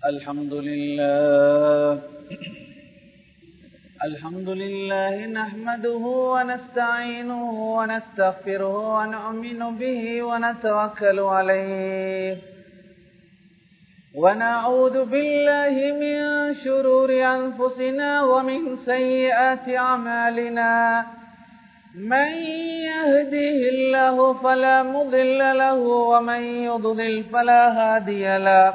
الحمد لله الحمد لله نحمده ونستعينه ونستغفره ونؤمن به ونتوكل عليه ونعوذ بالله من شرور أنفسنا ومن سيئات أعمالنا من يهده الله فلا مضل له ومن يضلل فلا هادي له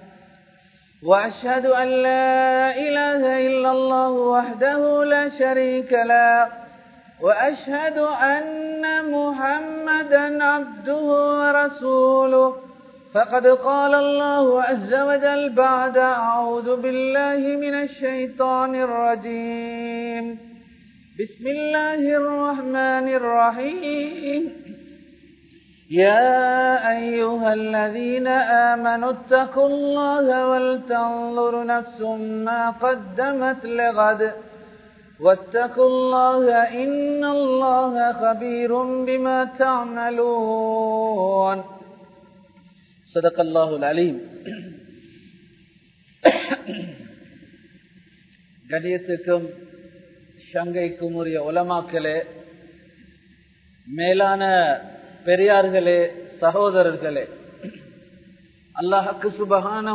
وأشهد أن لا إله إلا الله وحده لا شريك له وأشهد أن محمدا عبده ورسوله فقد قال الله عز وجل بعد أعوذ بالله من الشيطان الرجيم بسم الله الرحمن الرحيم يا أيها الذين آمنوا اتقوا الله ولتنظر نفس ما قدمت لغد واتقوا الله إن الله خبير بما تعملون صدق الله العليم கணியத்துக்கும் சங்கைக்கும் உரிய உலமாக்களே மேலான பெரியார்களே சகோதரர்களே அல்லாஹுக்கு சுபகான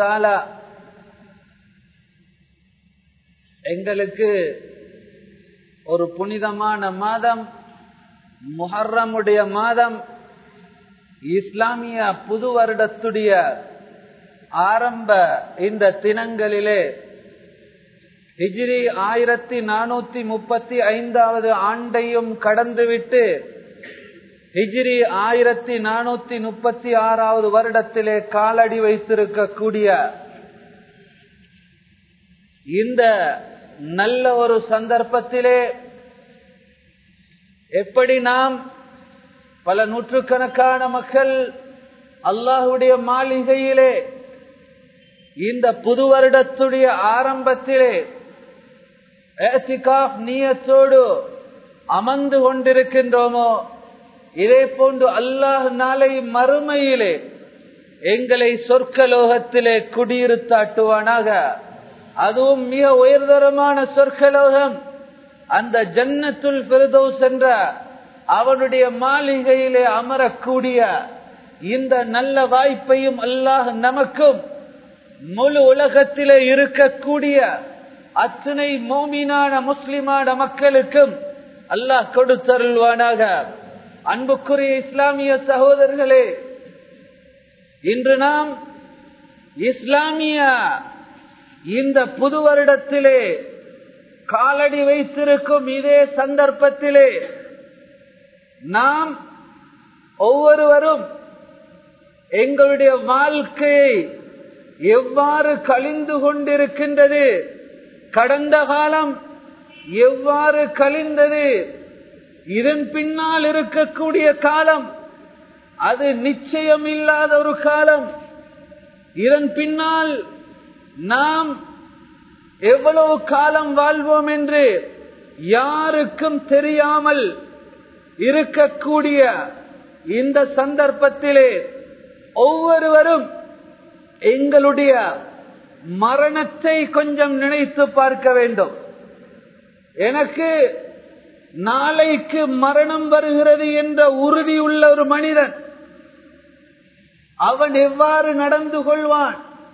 எங்களுக்கு ஒரு புனிதமான மாதம் முஹர்ரமுடைய மாதம் இஸ்லாமிய புது வருடத்துடைய ஆரம்ப இந்த தினங்களிலே ஹிஜ்ரி ஆயிரத்தி நானூத்தி முப்பத்தி ஐந்தாவது ஆண்டையும் கடந்துவிட்டு ஹிஜ்ரி ஆயிரத்தி நானூத்தி முப்பத்தி ஆறாவது வருடத்திலே காலடி வைத்திருக்கக்கூடிய இந்த நல்ல ஒரு சந்தர்ப்பத்திலே எப்படி நாம் பல நூற்றுக்கணக்கான மக்கள் அல்லாஹுடைய மாளிகையிலே இந்த புது வருடத்துடைய ஆரம்பத்திலே நீயத்தோடு அமர்ந்து கொண்டிருக்கின்றோமோ இதே போன்று அல்லாஹ் நாளை மறுமையிலே எங்களை சொர்க்கலோகத்திலே குடியிருத்தாட்டுவானாக அதுவும் மிக உயர்தரமான சொர்க்கலோகம் அந்த ஜன்னத்துல் பெருதோஸ் என்ற அவனுடைய மாளிகையிலே அமரக்கூடிய இந்த நல்ல வாய்ப்பையும் அல்லாஹ் நமக்கும் முழு உலகத்திலே இருக்கக்கூடிய அத்தனை மோமினான முஸ்லிமான மக்களுக்கும் அல்லாஹ் கொடுத்தருள்வானாக அன்புக்குரிய இஸ்லாமிய சகோதரர்களே இன்று நாம் இஸ்லாமிய இந்த புது வருடத்திலே காலடி வைத்திருக்கும் இதே சந்தர்ப்பத்திலே நாம் ஒவ்வொருவரும் எங்களுடைய வாழ்க்கையை எவ்வாறு கழிந்து கொண்டிருக்கின்றது கடந்த காலம் எவ்வாறு கழிந்தது இதன் பின்னால் இருக்கக்கூடிய காலம் அது நிச்சயம் இல்லாத ஒரு காலம் இதன் பின்னால் நாம் எவ்வளவு காலம் வாழ்வோம் என்று யாருக்கும் தெரியாமல் இருக்கக்கூடிய இந்த சந்தர்ப்பத்திலே ஒவ்வொருவரும் எங்களுடைய மரணத்தை கொஞ்சம் நினைத்து பார்க்க வேண்டும் எனக்கு நாளைக்கு மரணம் வருகிறது என்ற உறுதி உள்ள ஒரு மனிதன் அவன் எவ்வாறு நடந்து கொள்வான்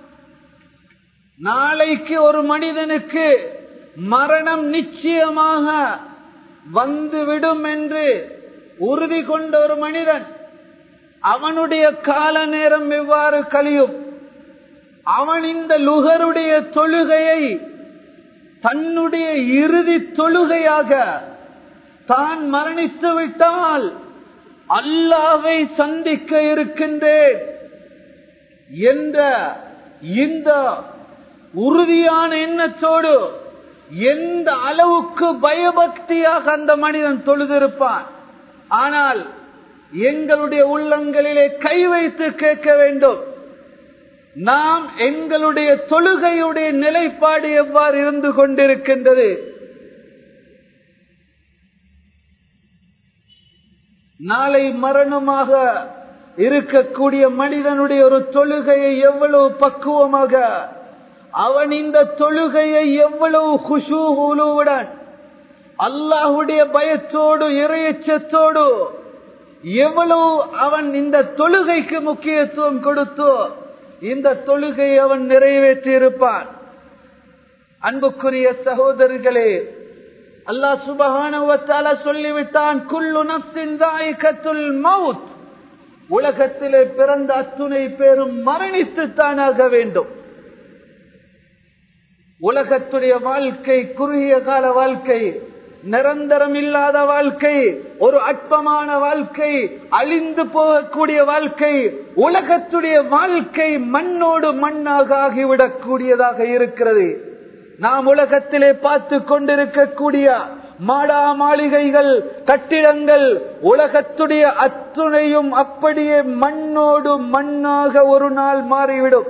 நாளைக்கு ஒரு மனிதனுக்கு மரணம் நிச்சயமாக வந்துவிடும் என்று உறுதி கொண்ட ஒரு மனிதன் அவனுடைய கால நேரம் எவ்வாறு கழியும் அவன் இந்த லுகருடைய தொழுகையை தன்னுடைய இறுதி தொழுகையாக தான் மரணித்து விட்டால் அல்லாவை சந்திக்க இருக்கின்றேன் என்ற இந்த உறுதியான எண்ணத்தோடு எந்த அளவுக்கு பயபக்தியாக அந்த மனிதன் தொழுதிருப்பான் ஆனால் எங்களுடைய உள்ளங்களிலே கை வைத்து கேட்க வேண்டும் நாம் எங்களுடைய தொழுகையுடைய நிலைப்பாடு எவ்வாறு இருந்து கொண்டிருக்கின்றது நாளை மரணமாக இருக்கக்கூடிய மனிதனுடைய ஒரு தொழுகையை எவ்வளவு பக்குவமாக அவன் இந்த தொழுகையை எவ்வளவு குஷூகுலுவுடன் அல்லாஹுடைய பயத்தோடு இறையச்சத்தோடு எவ்வளவு அவன் இந்த தொழுகைக்கு முக்கியத்துவம் கொடுத்தோ இந்த தொழுகையை அவன் நிறைவேற்றி இருப்பான் அன்புக்குரிய சகோதரர்களே அல்லாஹ் சுபகான சொல்லிவிட்டான் குல்லு நப்சின் தாய்கத்துல் மவுத் உலகத்திலே பிறந்த அத்துணை பேரும் மரணித்துத்தானாக வேண்டும் உலகத்துடைய வாழ்க்கை குறுகிய கால வாழ்க்கை நிரந்தரம் இல்லாத வாழ்க்கை ஒரு அற்பமான வாழ்க்கை அழிந்து போகக்கூடிய வாழ்க்கை உலகத்துடைய வாழ்க்கை மண்ணோடு மண்ணாக ஆகிவிடக்கூடியதாக இருக்கிறது நாம் உலகத்திலே பார்த்து கொண்டிருக்கக்கூடிய மாடா மாளிகைகள் கட்டிடங்கள் உலகத்துடைய அத்துணையும் அப்படியே மண்ணோடு மண்ணாக ஒரு நாள் மாறிவிடும்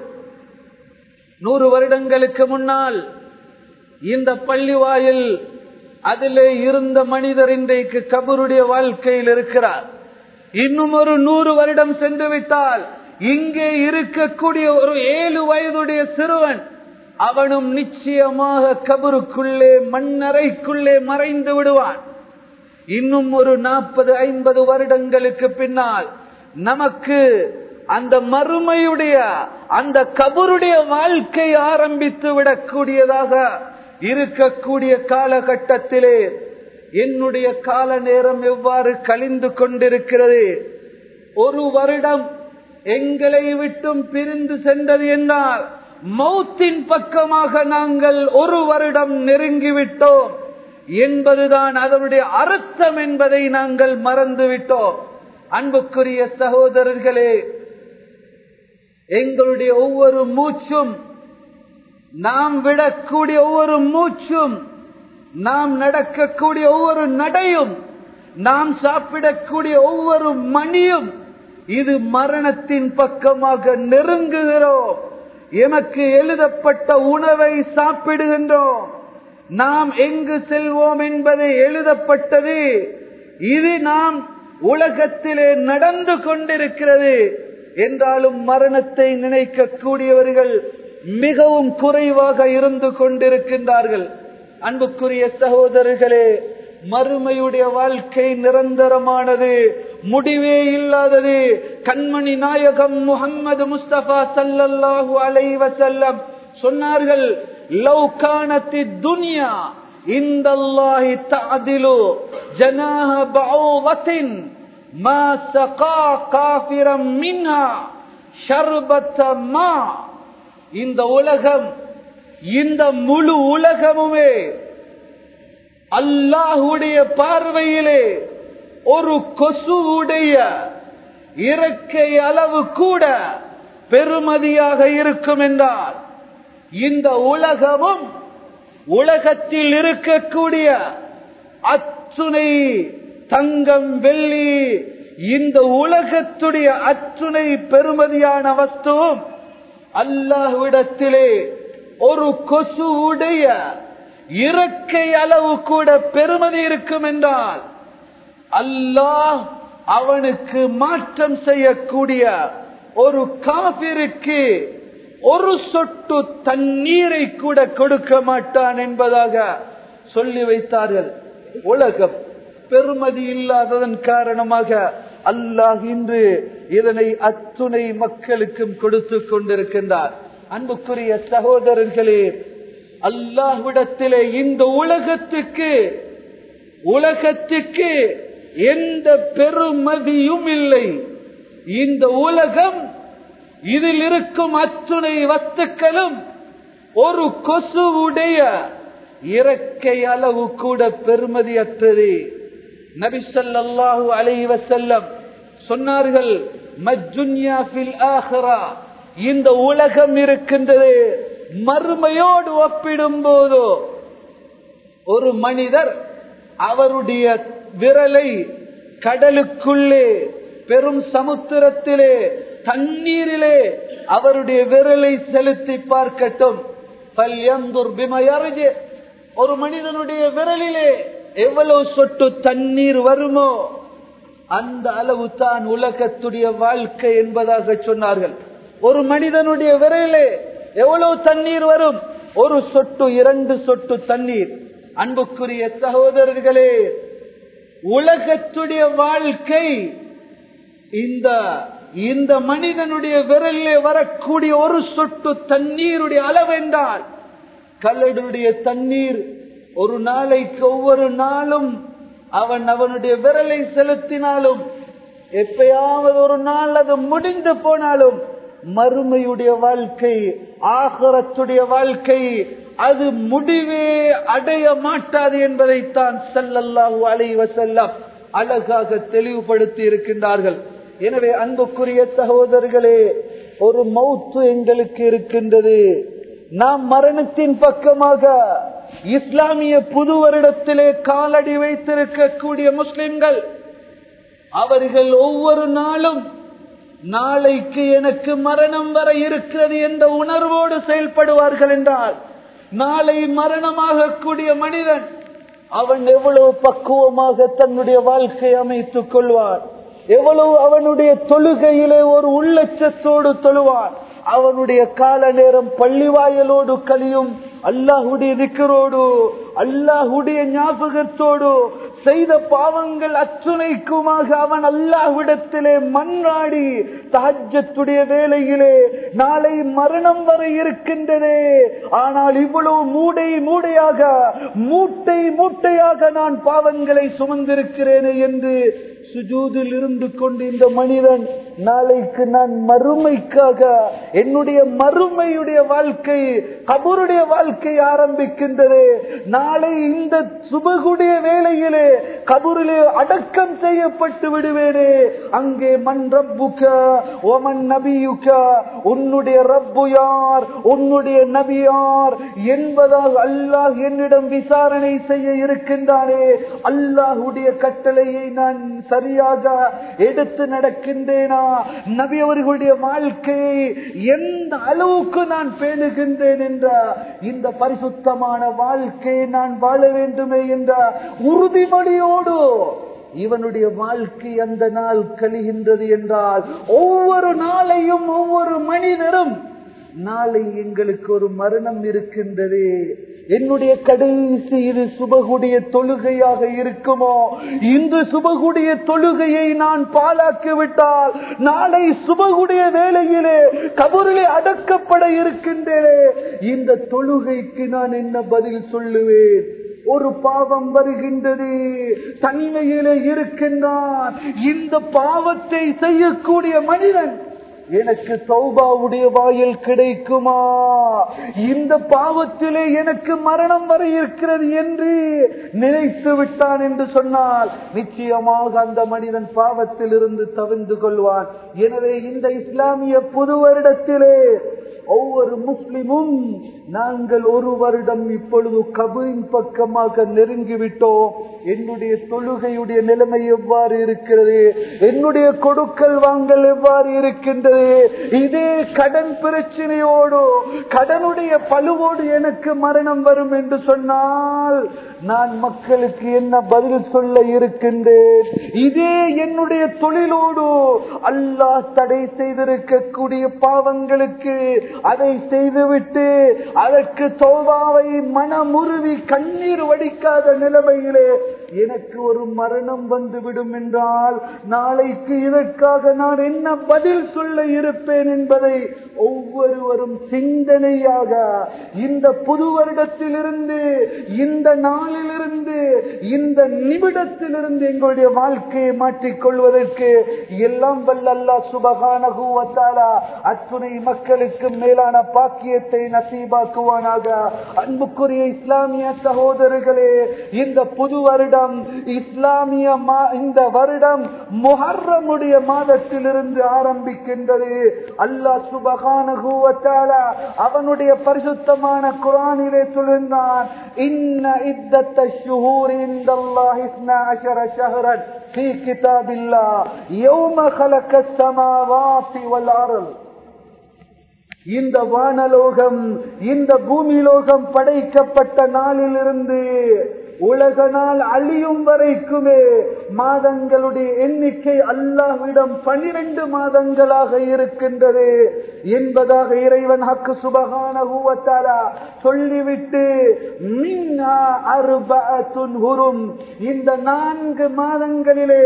நூறு வருடங்களுக்கு முன்னால் இந்த பள்ளிவாயில் அதிலே இருந்த மனிதர் இன்றைக்கு கபருடைய வாழ்க்கையில் இருக்கிறார் இன்னும் ஒரு நூறு வருடம் சென்று விட்டால் இங்கே இருக்கக்கூடிய ஒரு ஏழு வயதுடைய சிறுவன் அவனும் நிச்சயமாக கபருக்குள்ளே மண்ணறைக்குள்ளே மறைந்து விடுவான் இன்னும் ஒரு நாற்பது ஐம்பது வருடங்களுக்கு பின்னால் நமக்கு அந்த மறுமையுடைய அந்த கபருடைய வாழ்க்கை ஆரம்பித்து விடக்கூடியதாக இருக்கக்கூடிய காலகட்டத்திலே என்னுடைய கால நேரம் எவ்வாறு கழிந்து கொண்டிருக்கிறது ஒரு வருடம் எங்களை விட்டும் பிரிந்து சென்றது என்றால் மௌத்தின் பக்கமாக நாங்கள் ஒரு வருடம் நெருங்கிவிட்டோம் என்பதுதான் அதனுடைய அர்த்தம் என்பதை நாங்கள் மறந்துவிட்டோம் அன்புக்குரிய சகோதரர்களே எங்களுடைய ஒவ்வொரு மூச்சும் நாம் விடக்கூடிய ஒவ்வொரு மூச்சும் நாம் நடக்கக்கூடிய ஒவ்வொரு நடையும் நாம் சாப்பிடக்கூடிய ஒவ்வொரு மணியும் இது மரணத்தின் பக்கமாக நெருங்குகிறோம் எமக்கு எழுதப்பட்ட உணவை சாப்பிடுகின்றோம் நாம் எங்கு செல்வோம் என்பது எழுதப்பட்டது இது நாம் உலகத்திலே நடந்து கொண்டிருக்கிறது என்றாலும் மரணத்தை நினைக்கக்கூடியவர்கள் மிகவும் குறைவாக இருந்து கொண்டிருக்கின்றார்கள் அன்புக்குரிய சகோதரர்களே மறுமையுடைய வாழ்க்கை நிரந்தரமானது முடிவே இல்லாதது கண்மணி நாயகம் முகம்மது முஸ்தபா சல்லல்லாஹு அலைவ செல்லம் சொன்னார்கள் லவ்கானத்தி துனியா இந்த தாதிலு ஜனாஹ பௌவத்தின் ما سقى كافرا منها شربة ما இந்த உலகம் இந்த முழு உலகமுமே அல்லாஹுடைய பார்வையிலே ஒரு கொசுவுடைய இறக்கை அளவு கூட பெருமதியாக இருக்கும் என்றால் இந்த உலகமும் உலகத்தில் இருக்கக்கூடிய அத்துணை தங்கம் வெள்ளி இந்த உலகத்துடைய அத்துணை பெருமதியான வஸ்துவும் அல்லாஹ்விடத்திலே ஒரு கொசுவுடைய இறக்கை அளவு கூட பெருமதி இருக்கும் என்றால் அல்லாஹ் அவனுக்கு மாற்றம் செய்யக்கூடிய ஒரு காபிருக்கு ஒரு சொட்டு தண்ணீரை கூட கொடுக்க மாட்டான் என்பதாக சொல்லி வைத்தார்கள் உலகம் பெருமதி இல்லாததன் காரணமாக அல்லாஹ் இன்று இதனை அத்துணை மக்களுக்கும் கொடுத்து கொண்டிருக்கின்றார் அன்புக்குரிய சகோதரர்களே அல்லாஹ்விடத்திலே இந்த உலகத்துக்கு உலகத்துக்கு எந்த பெருமதியும் இல்லை இந்த உலகம் இதில் இருக்கும் அத்துணை வஸ்துக்களும் ஒரு கொசுவுடைய இறக்கை அளவு கூட பெருமதியற்றது நபிசல்லாஹு அலைவ செல்லம் சொன்னார்கள் மஜ்ஜுன்யா ஃபில் ஆஹ்ரா இந்த உலகம் இருக்கின்றது மறுமையோடு ஒப்பிடும் போதோ ஒரு மனிதர் அவருடைய விரலை கடலுக்குள்ளே பெரும் சமுத்திரத்திலே தண்ணீரிலே அவருடைய விரலை செலுத்தி பார்க்கட்டும் பல்யந்தூர் பிமயருஜே ஒரு மனிதனுடைய விரலிலே எவ்வளவு சொட்டு தண்ணீர் வருமோ அந்த அளவு தான் உலகத்துடைய வாழ்க்கை என்பதாக சொன்னார்கள் ஒரு மனிதனுடைய விரையிலே எவ்வளவு தண்ணீர் வரும் ஒரு சொட்டு இரண்டு சொட்டு தண்ணீர் அன்புக்குரிய சகோதரர்களே உலகத்துடைய வாழ்க்கை இந்த இந்த மனிதனுடைய விரலிலே வரக்கூடிய ஒரு சொட்டு தண்ணீருடைய அளவென்றால் கல்லடுடைய தண்ணீர் ஒரு நாளைக்கு ஒவ்வொரு நாளும் அவன் அவனுடைய விரலை செலுத்தினாலும் எப்பயாவது ஒரு நாள் அது முடிந்து போனாலும் மறுமையுடைய வாழ்க்கை ஆகரத்துடைய வாழ்க்கை அது முடிவே அடைய மாட்டாது என்பதைத்தான் செல்லல்லாஹு அலைவ செல்லம் அழகாக தெளிவுபடுத்தி இருக்கின்றார்கள் எனவே அன்புக்குரிய சகோதரர்களே ஒரு மௌத்து எங்களுக்கு இருக்கின்றது நாம் மரணத்தின் பக்கமாக இஸ்லாமிய புது வருடத்திலே காலடி வைத்திருக்கக்கூடிய முஸ்லிம்கள் அவர்கள் ஒவ்வொரு நாளும் நாளைக்கு எனக்கு மரணம் வர இருக்கிறது என்ற உணர்வோடு செயல்படுவார்கள் என்றால் நாளை மரணமாகக்கூடிய மனிதன் அவன் எவ்வளவு பக்குவமாக தன்னுடைய வாழ்க்கை அமைத்துக் கொள்வான் எவ்வளவு அவனுடைய தொழுகையிலே ஒரு உள்ளச்சத்தோடு தொழுவான் அவனுடைய கால நேரம் பள்ளிவாயலோடு கலியும் அல்லாஹுடைய நிக்கரோடு அல்லாஹுடைய ஞாபகத்தோடு செய்த பாவங்கள் அச்சுனைக்குமாக அவன் அல்லாஹ்விடத்திலே மன்றாடி தஹஜத்துடைய வேலையிலே நாளை மரணம் வர இருக்கின்றதே ஆனால் இவ்வளவு மூடை மூடையாக மூட்டை மூட்டையாக நான் பாவங்களை சுமந்திருக்கிறேனே என்று சுஜூதில் இருந்து கொண்டு இந்த மனிதன் நாளைக்கு நான் மறுமைக்காக என்னுடைய மறுமையுடைய வாழ்க்கை கபருடைய வாழ்க்கை ஆரம்பிக்கின்றது நாளை இந்த சுபகுடைய வேளையிலே கபூரிலே அடக்கம் செய்யப்பட்டு விடுவேனே அங்கே மண் ரப்புக்க ஓமன் நபியுக்க உன்னுடைய ரப்பு யார் உன்னுடைய நபி யார் என்பதால் அல்லாஹ் என்னிடம் விசாரணை செய்ய இருக்கின்றானே அல்லாஹுடைய கட்டளையை நான் சரியாக எடுத்து நடக்கின்றேனா நபி அவர்களுடைய வாழ்க்கையை எந்த அளவுக்கு நான் பேணுகின்றேன் என்ற இந்த பரிசுத்தமான வாழ்க்கையை நான் வாழ வேண்டுமே என்ற உறுதிமொழியோடு இவனுடைய வாழ்க்கை அந்த நாள் கழிகின்றது என்றால் ஒவ்வொரு நாளையும் ஒவ்வொரு மனிதரும் நாளை எங்களுக்கு ஒரு மரணம் இருக்கின்றது என்னுடைய கடைசி இது சுபகுடைய தொழுகையாக இருக்குமோ இன்று சுபகுடைய தொழுகையை நான் பாலாக்கி விட்டால் நாளை சுபகுடைய வேளையிலே கபூரிலே அடக்கப்பட இருக்கின்றேனே இந்த தொழுகைக்கு நான் என்ன பதில் சொல்லுவேன் ஒரு பாவம் வருகின்றது தனிமையிலே இருக்கின்றான் இந்த பாவத்தை செய்யக்கூடிய மனிதன் எனக்கு சௌபாவுடைய வாயில் கிடைக்குமா இந்த பாவத்திலே எனக்கு மரணம் வர இருக்கிறது என்று நினைத்து விட்டான் என்று சொன்னால் நிச்சயமாக அந்த மனிதன் பாவத்தில் இருந்து தவிர்ந்து கொள்வான் எனவே இந்த இஸ்லாமிய புது வருடத்திலே ஒவ்வொரு முஸ்லிமும் நாங்கள் ஒரு வருடம் இப்பொழுது கபரின் பக்கமாக நெருங்கிவிட்டோம் என்னுடைய தொழுகையுடைய நிலைமை எவ்வாறு இருக்கிறது என்னுடைய கொடுக்கல் வாங்கல் எவ்வாறு இருக்கின்றது இதே கடன் பிரச்சனையோடு கடனுடைய பழுவோடு எனக்கு மரணம் வரும் என்று சொன்னால் நான் மக்களுக்கு என்ன பதில் சொல்ல இருக்கின்றேன் இதே என்னுடைய தொழிலோடு அல்லாஹ் தடை செய்திருக்கக்கூடிய பாவங்களுக்கு அதை செய்துவிட்டு அதற்கு தோபாவை மனமுருவி கண்ணீர் வடிக்காத நிலைமையிலே எனக்கு ஒரு மரணம் வந்துவிடும் என்றால் நாளைக்கு இதற்காக நான் என்ன பதில் சொல்ல இருப்பேன் என்பதை ஒவ்வொருவரும் சிந்தனையாக இந்த புது வருடத்திலிருந்து இந்த நாளிலிருந்து இந்த நிமிடத்திலிருந்து எங்களுடைய வாழ்க்கையை மாற்றிக் கொள்வதற்கு எல்லாம் வல்ல அல்லா சுபகானகுவத்தாலா அத்துணை மக்களுக்கு மேலான பாக்கியத்தை நசீபாக்குவானாக அன்புக்குரிய இஸ்லாமிய சகோதரர்களே இந்த புது வருடம் இஸ்லாமிய இந்த வருடம் முஹர்ரமுடைய மாதத்திலிருந்து ஆரம்பிக்கின்றது அல்லாஹ் சுபகானகுவத்தாலா அவனுடைய பரிசுத்தமான குரானிலே சொல்கின்றான் இன்ன இத்தத்த ஷுஹூர் இந்த அல்லாஹ் இஸ்னா அஷர ஷஹரன் في كتاب الله يوم خلق السماوات والارض இந்த வானலோகம் இந்த பூமி லோகம் படைக்கப்பட்ட நாளிலிருந்து உலக நாள் அழியும் வரைக்குமே மாதங்களுடைய எண்ணிக்கை அல்லாஹ்விடம் பனிரெண்டு மாதங்களாக இருக்கின்றது என்பதாக இறைவன் ஹக்கு சுபகான சொல்லிவிட்டு மின்னா அர்பஅத்துன் ஹுரும் இந்த நான்கு மாதங்களிலே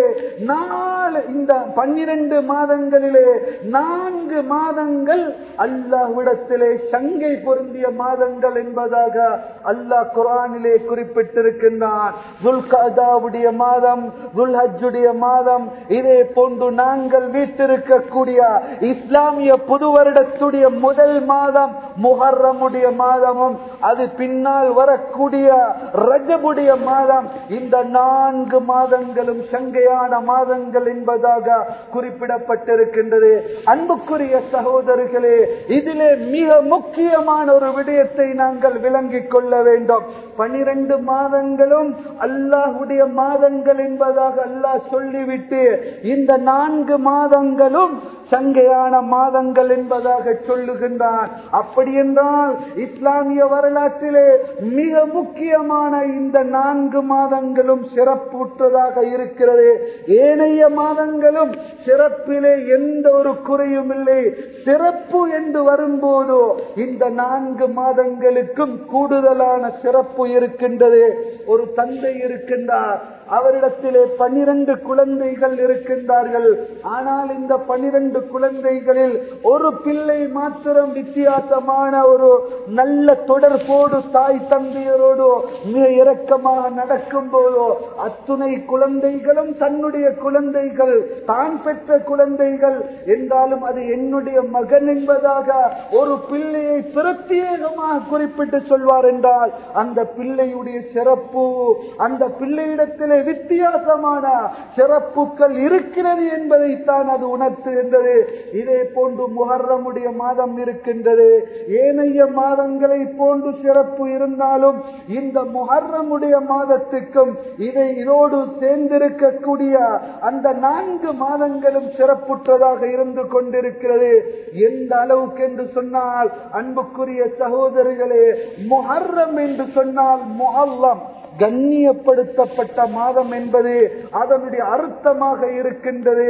நாலு இந்த பன்னிரண்டு மாதங்களிலே நான்கு மாதங்கள் அல்லாஹ்விடத்திலே சங்கை பொருந்திய மாதங்கள் என்பதாக அல்லாஹ் குரானிலே குறிப்பிட்டிருக்கின்றான் துல்கதாவுடைய மாதம் துல்ஹஜுடைய மாதம் இதே போன்று நாங்கள் வீட்டிருக்கக்கூடிய இஸ்லாமிய புது வருடத்துடைய முதல் மாதம் முஹர்ரமுடைய மாதமும் அது பின்னால் வரக்கூடிய ரஜபுடைய மாதம் இந்த நான்கு மாதங்களும் சங்கையான மாதங்கள் என்பதாக குறிப்பிடப்பட்டிருக்கின்றது அன்புக்குரிய சகோதரர்களே இதிலே மிக முக்கியமான ஒரு விடயத்தை நாங்கள் விளங்கிக் கொள்ள வேண்டும் பனிரெண்டு மாதங்களும் அல்லாஹுடைய மாதங்கள் என்பதாக அல்லாஹ் சொல்லிவிட்டு இந்த நான்கு மாதங்களும் சங்கையான மாதங்கள் என்பதாக சொல்லுகின்றான் அப்படி என்றால் இஸ்லாமிய வரலாற்றிலே மிக முக்கியமான இந்த நான்கு மாதங்களும் சிறப்புற்றதாக இருக்கிறது ஏனைய மாதங்களும் சிறப்பிலே எந்த ஒரு குறையும் இல்லை சிறப்பு என்று வரும்போது இந்த நான்கு மாதங்களுக்கும் கூடுதலான சிறப்பு இருக்கின்றது ஒரு தந்தை இருக்கின்றார் அவரிடத்திலே பனிரெண்டு குழந்தைகள் இருக்கின்றார்கள் ஆனால் இந்த பனிரெண்டு குழந்தைகளில் ஒரு பிள்ளை மாத்திரம் வித்தியாசமான ஒரு நல்ல தொடர்போடு தாய் தந்தையரோடு மிக இரக்கமாக நடக்கும் போதோ அத்துணை குழந்தைகளும் தன்னுடைய குழந்தைகள் தான் பெற்ற குழந்தைகள் என்றாலும் அது என்னுடைய மகன் என்பதாக ஒரு பிள்ளையை பிரத்யேகமாக குறிப்பிட்டு சொல்வார் என்றால் அந்த பிள்ளையுடைய சிறப்பு அந்த பிள்ளையிடத்திலே வித்தியாசமான சிறப்புகள் இருக்கிறது என்பதைத்தான் அது உணர்த்துகின்றது இதே போன்று முகர்ரமுடைய மாதம் இருக்கின்றது ஏனைய மாதங்களை போன்று சிறப்பு இருந்தாலும் இந்த முகர்ரமுடைய மாதத்துக்கும் இதை இதோடு சேர்ந்திருக்கக்கூடிய அந்த நான்கு மாதங்களும் சிறப்புற்றதாக இருந்து கொண்டிருக்கிறது எந்த அளவுக்கு என்று சொன்னால் அன்புக்குரிய சகோதரிகளே முஹர்ரம் என்று சொன்னால் முஹல்லம் கண்ணியப்படுத்தப்பட்ட மாதம் என்பது அதனுடைய அர்த்தமாக இருக்கின்றது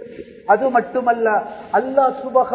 அது மட்டுமல்ல அல்லாஹ்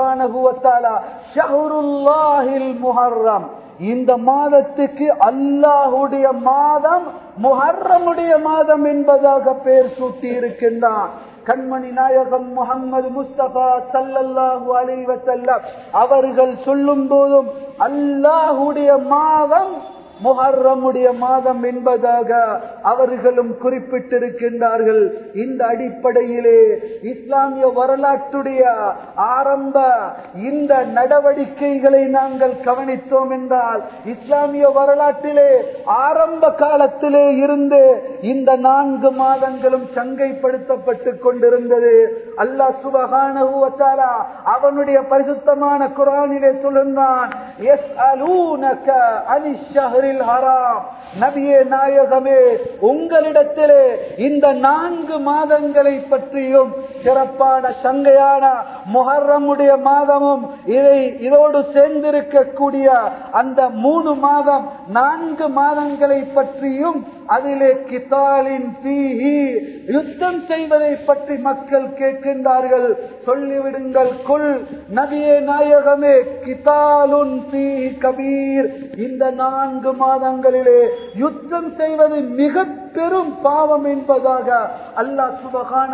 சுபகானகுவத்தாலாஹில் முஹர்ரம் இந்த மாதத்துக்கு அல்லாஹுடைய மாதம் முஹர்ரமுடைய மாதம் என்பதாக பெயர் சூட்டி இருக்கின்றான் கண்மணி நாயகம் முகமது முஸ்தபா சல்லல்லாஹு அலைவசல்லம் அவர்கள் சொல்லும் போதும் அல்லாஹுடைய மாதம் முஹர்ரமுடைய மாதம் என்பதாக அவர்களும் குறிப்பிட்டிருக்கின்றார்கள் இந்த அடிப்படையிலே இஸ்லாமிய வரலாற்றுடைய ஆரம்ப இந்த நடவடிக்கைகளை நாங்கள் கவனித்தோம் என்றால் இஸ்லாமிய வரலாற்றிலே ஆரம்ப காலத்திலே இருந்து இந்த நான்கு மாதங்களும் சங்கைப்படுத்தப்பட்டு கொண்டிருந்தது அல்லாஹ் சுபகான அவனுடைய பரிசுத்தமான குரானிலே சொல்லுந்தான் எஸ் அலூனக அனிஷஹரில் ஹராம் நபியே நாயகமே உங்களிடத்திலே இந்த நான்கு மாதங்களை பற்றியும் சிறப்பான சங்கையான முஹர்ரமுடைய மாதமும் இதை இதோடு சேர்ந்திருக்கக்கூடிய அந்த மூணு மாதம் நான்கு மாதங்களை பற்றியும் அதிலே கிதாலின் பீஹி யுத்தம் செய்வதை பற்றி மக்கள் கேட்கின்றார்கள் சொல்லிவிடுங்கள் குல் நபியே நாயகமே கிதாலுன் பீஹி கபீர் இந்த நான்கு மாதங்களிலே யுத்தம் செய்வது மிக பெரும் பாவம் என்பதாக அல்லாஹ் சுபகான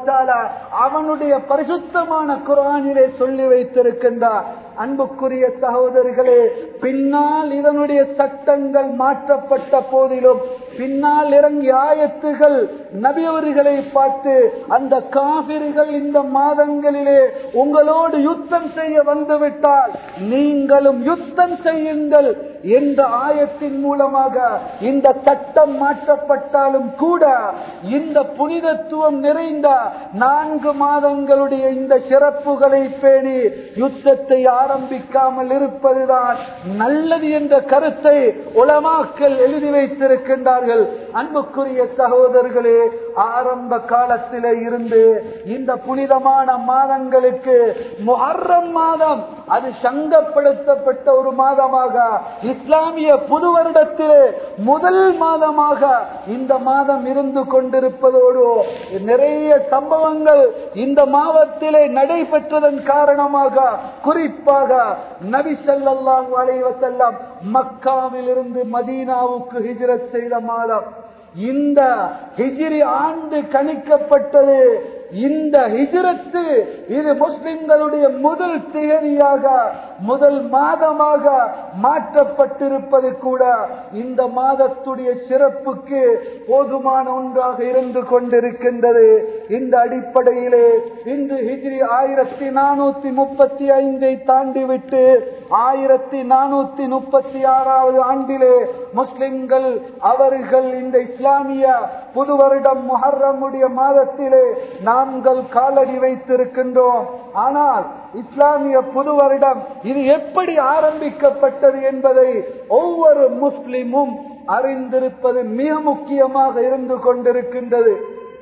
அவனுடைய பரிசுத்தமான குரானிலே சொல்லி வைத்திருக்கின்றார் அன்புக்குரிய சகோதரிகளே பின்னால் இதனுடைய சட்டங்கள் மாற்றப்பட்ட போதிலும் பின்னால் இறங்கிய ஆயத்துகள் நபியவர்களை பார்த்து அந்த காவிரிகள் இந்த மாதங்களிலே உங்களோடு யுத்தம் செய்ய வந்துவிட்டால் நீங்களும் யுத்தம் செய்யுங்கள் என்ற ஆயத்தின் மூலமாக இந்த சட்டம் மாற்றப்பட்டாலும் கூட இந்த புனிதத்துவம் நிறைந்த நான்கு மாதங்களுடைய இந்த சிறப்புகளை பேணி யுத்தத்தை ஆரம்பிக்காமல் இருப்பதுதான் நல்லது என்ற கருத்தை உலமாக்கல் எழுதி வைத்திருக்கின்றார்கள் அன்புக்குரிய சகோதரர்களே ஆரம்ப காலத்திலே இருந்து இந்த புனிதமான மாதங்களுக்கு முஹர்ரம் மாதம் அது சங்கப்படுத்தப்பட்ட ஒரு மாதமாக இஸ்லாமிய புது வருடத்திலே முதல் மாதமாக இந்த மாதம் இருந்து கொண்டிருப்பதோடு நிறைய சம்பவங்கள் இந்த மாதத்திலே நடைபெற்றதன் காரணமாக குறிப்பாக நபி ஸல்லல்லாஹு அலைஹி வஸல்லம் மக்காவில் இருந்து மதீனாவுக்கு ஹிஜ்ரத் செய்த மாதம் இந்த ஹிஜ்ரி ஆண்டு கணிக்கப்பட்டது இந்த ஹிஜ்ரத்து இது முஸ்லிம்களுடைய முதல் திகதியாக முதல் மாதமாக மாற்றப்பட்டிருப்பது கூட இந்த மாதத்துடைய சிறப்புக்கு போதுமான ஒன்றாக இருந்து கொண்டிருக்கின்றது இந்த அடிப்படையிலே இன்று ஹிஜ்ரி ஆயிரத்தி நானூத்தி முப்பத்தி ஐந்தை தாண்டிவிட்டு ஆயிரத்தி நானூத்தி முப்பத்தி ஆறாவது ஆண்டிலே முஸ்லிம்கள் அவர்கள் இந்த இஸ்லாமிய புது வருடம் முஹர்ரமுடைய மாதத்திலே நாங்கள் காலடி வைத்திருக்கின்றோம் ஆனால் இஸ்லாமிய புது வருடம் இது எப்படி ஆரம்பிக்கப்பட்டது என்பதை ஒவ்வொரு முஸ்லிமும் அறிந்திருப்பது மிக முக்கியமாக இருந்து கொண்டிருக்கின்றது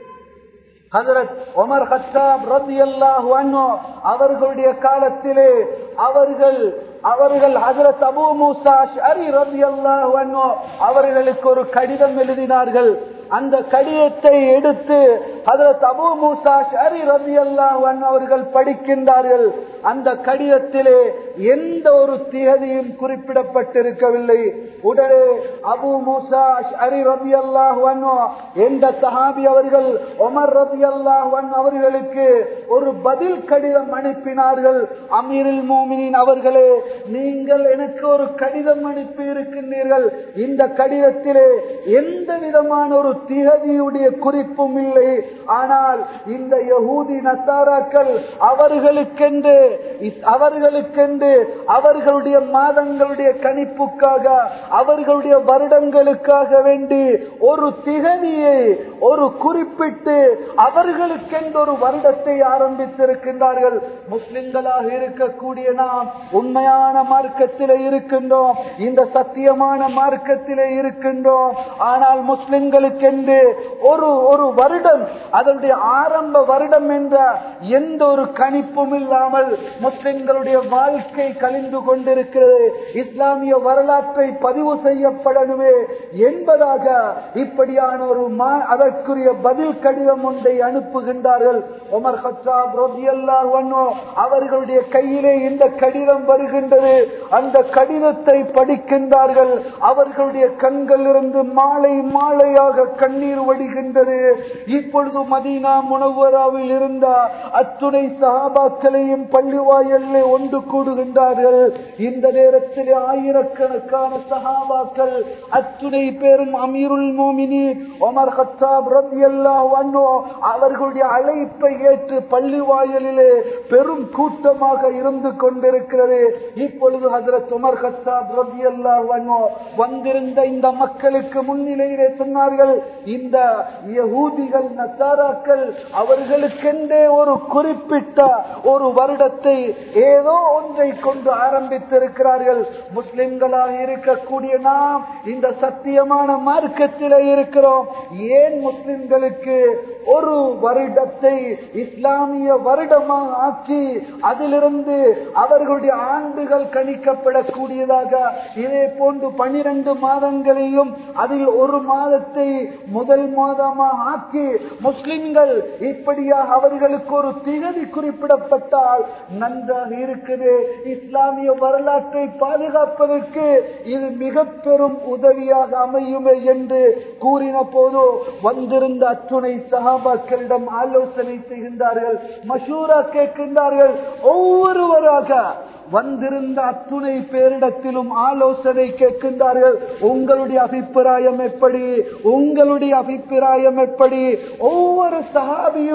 ஹசரத் ஒமர் ஹத்தாப் ரதி அல்லாஹு அவர்களுடைய காலத்திலே அவர்கள் அவர்கள் ஹசரத் அபு மூசா ஷரி ரதி அல்லாஹு அவர்களுக்கு ஒரு கடிதம் எழுதினார்கள் அந்த கடிதத்தை எடுத்து ஹதரத் அபு மூசா ஷரி ரதி அல்லாஹ் அவர்கள் படிக்கின்றார்கள் அந்த கடிதத்திலே எந்த ஒரு திகதியும் குறிப்பிடப்பட்டிருக்கவில்லை உடனே அபு மூசா ஷரி ரதி அல்லாஹ் எந்த சஹாபி அவர்கள் ஒமர் ரதி அல்லாஹ் அவர்களுக்கு ஒரு பதில் கடிதம் அனுப்பினார்கள் அமீருல் மோமினின் அவர்களே நீங்கள் எனக்கு ஒரு கடிதம் அனுப்பி இருக்கின்றீர்கள் இந்த கடிதத்திலே எந்த விதமான ஒரு திகதியுடைய குறிப்பும் இல்லை ஆனால் இந்த யகூதி நசாராக்கள் அவர்களுக்கென்று அவர்களுக்கென்று அவர்களுடைய மாதங்களுடைய கணிப்புக்காக அவர்களுடைய வருடங்களுக்காக வேண்டி ஒரு திகதியை ஒரு குறிப்பிட்டு அவர்களுக்கென்று ஒரு வருடத்தை ஆரம்பித்திருக்கின்றார்கள் முஸ்லிம்களாக இருக்கக்கூடிய நாம் உண்மையான மார்க்கத்திலே இருக்கின்றோம் இந்த சத்தியமான மார்க்கத்திலே இருக்கின்றோம் ஆனால் முஸ்லிம்களுக்கென்று ஒரு ஒரு வருடம் அதனுடைய ஆரம்ப வருடம் என்ற எந்த ஒரு கணிப்பும் இல்லாமல் முஸ்லிம்களுடைய வாழ்க்கை கழிந்து கொண்டிருக்கிறது இஸ்லாமிய வரலாற்றை பதிவு செய்யப்படணுமே என்பதாக இப்படியான ஒரு அதற்குரிய பதில் கடிதம் ஒன்றை அனுப்புகின்றார்கள் ஒமர் ஹத்தாப் அவர்களுடைய கையிலே இந்த கடிதம் வருகின்றது அந்த கடிதத்தை படிக்கின்றார்கள் அவர்களுடைய கண்கள் இருந்து மாலை மாலையாக கண்ணீர் வடிகின்றது இப்பொழுது மதீனா முனவராவில் இருந்த அத்துணை சகாபாக்களையும் பள்ளிவாயல்ல ஒன்று கூடுகின்றார்கள் இந்த நேரத்தில் ஆயிரக்கணக்கான சகாபாக்கள் அத்துணை பேரும் அமீருல் மோமினி ஒமர் ஹத்தாப் ரத்தி அவர்களுடைய அழைப்பை ஏற்று பள்ளிவாயலிலே பெரும் கூட்டமாக இருந்து கொண்டிருக்கிறது இப்பொழுது ஹசரத் உமர் ஹத்தாப் ரத்தி வந்திருந்த இந்த மக்களுக்கு முன்னிலையிலே சொன்னார்கள் இந்த யகூதிகள் நசாராக்கள் அவர்களுக்கென்றே ஒரு குறிப்பிட்ட ஒரு வருடத்தை ஏதோ ஒன்றை கொண்டு ஆரம்பித்திருக்கிறார்கள் முஸ்லிம்களாக இருக்கக்கூடிய நாம் இந்த சத்தியமான மார்க்கத்திலே இருக்கிறோம் ஏன் முஸ்லிம்களுக்கு ஒரு வருடத்தை இஸ்லாமிய வருடமாக ஆக்கி அதிலிருந்து அவர்களுடைய ஆண்டுகள் கணிக்கப்படக்கூடியதாக இதே போன்று பனிரெண்டு மாதங்களையும் அதில் ஒரு மாதத்தை முதல் மாதமாக ஆக்கி முஸ்லிம்கள் இப்படியாக அவர்களுக்கு ஒரு திகதி குறிப்பிடப்பட்டால் நன்றாக இருக்குது இஸ்லாமிய வரலாற்றை பாதுகாப்பதற்கு இது மிக பெரும் உதவியாக அமையுமே என்று கூறின போது வந்திருந்த அத்துணை சகாபாக்களிடம் ஆலோசனை செய்கின்றார்கள் மஷூரா கேட்கின்றார்கள் ஒவ்வொருவராக வந்திருந்த அத்துணை பேரிடத்திலும் ஆலோசனை கேட்கின்றார்கள் உங்களுடைய அபிப்பிராயம் எப்படி உங்களுடைய அபிப்பிராயம் எப்படி ஒவ்வொரு சகாபியும்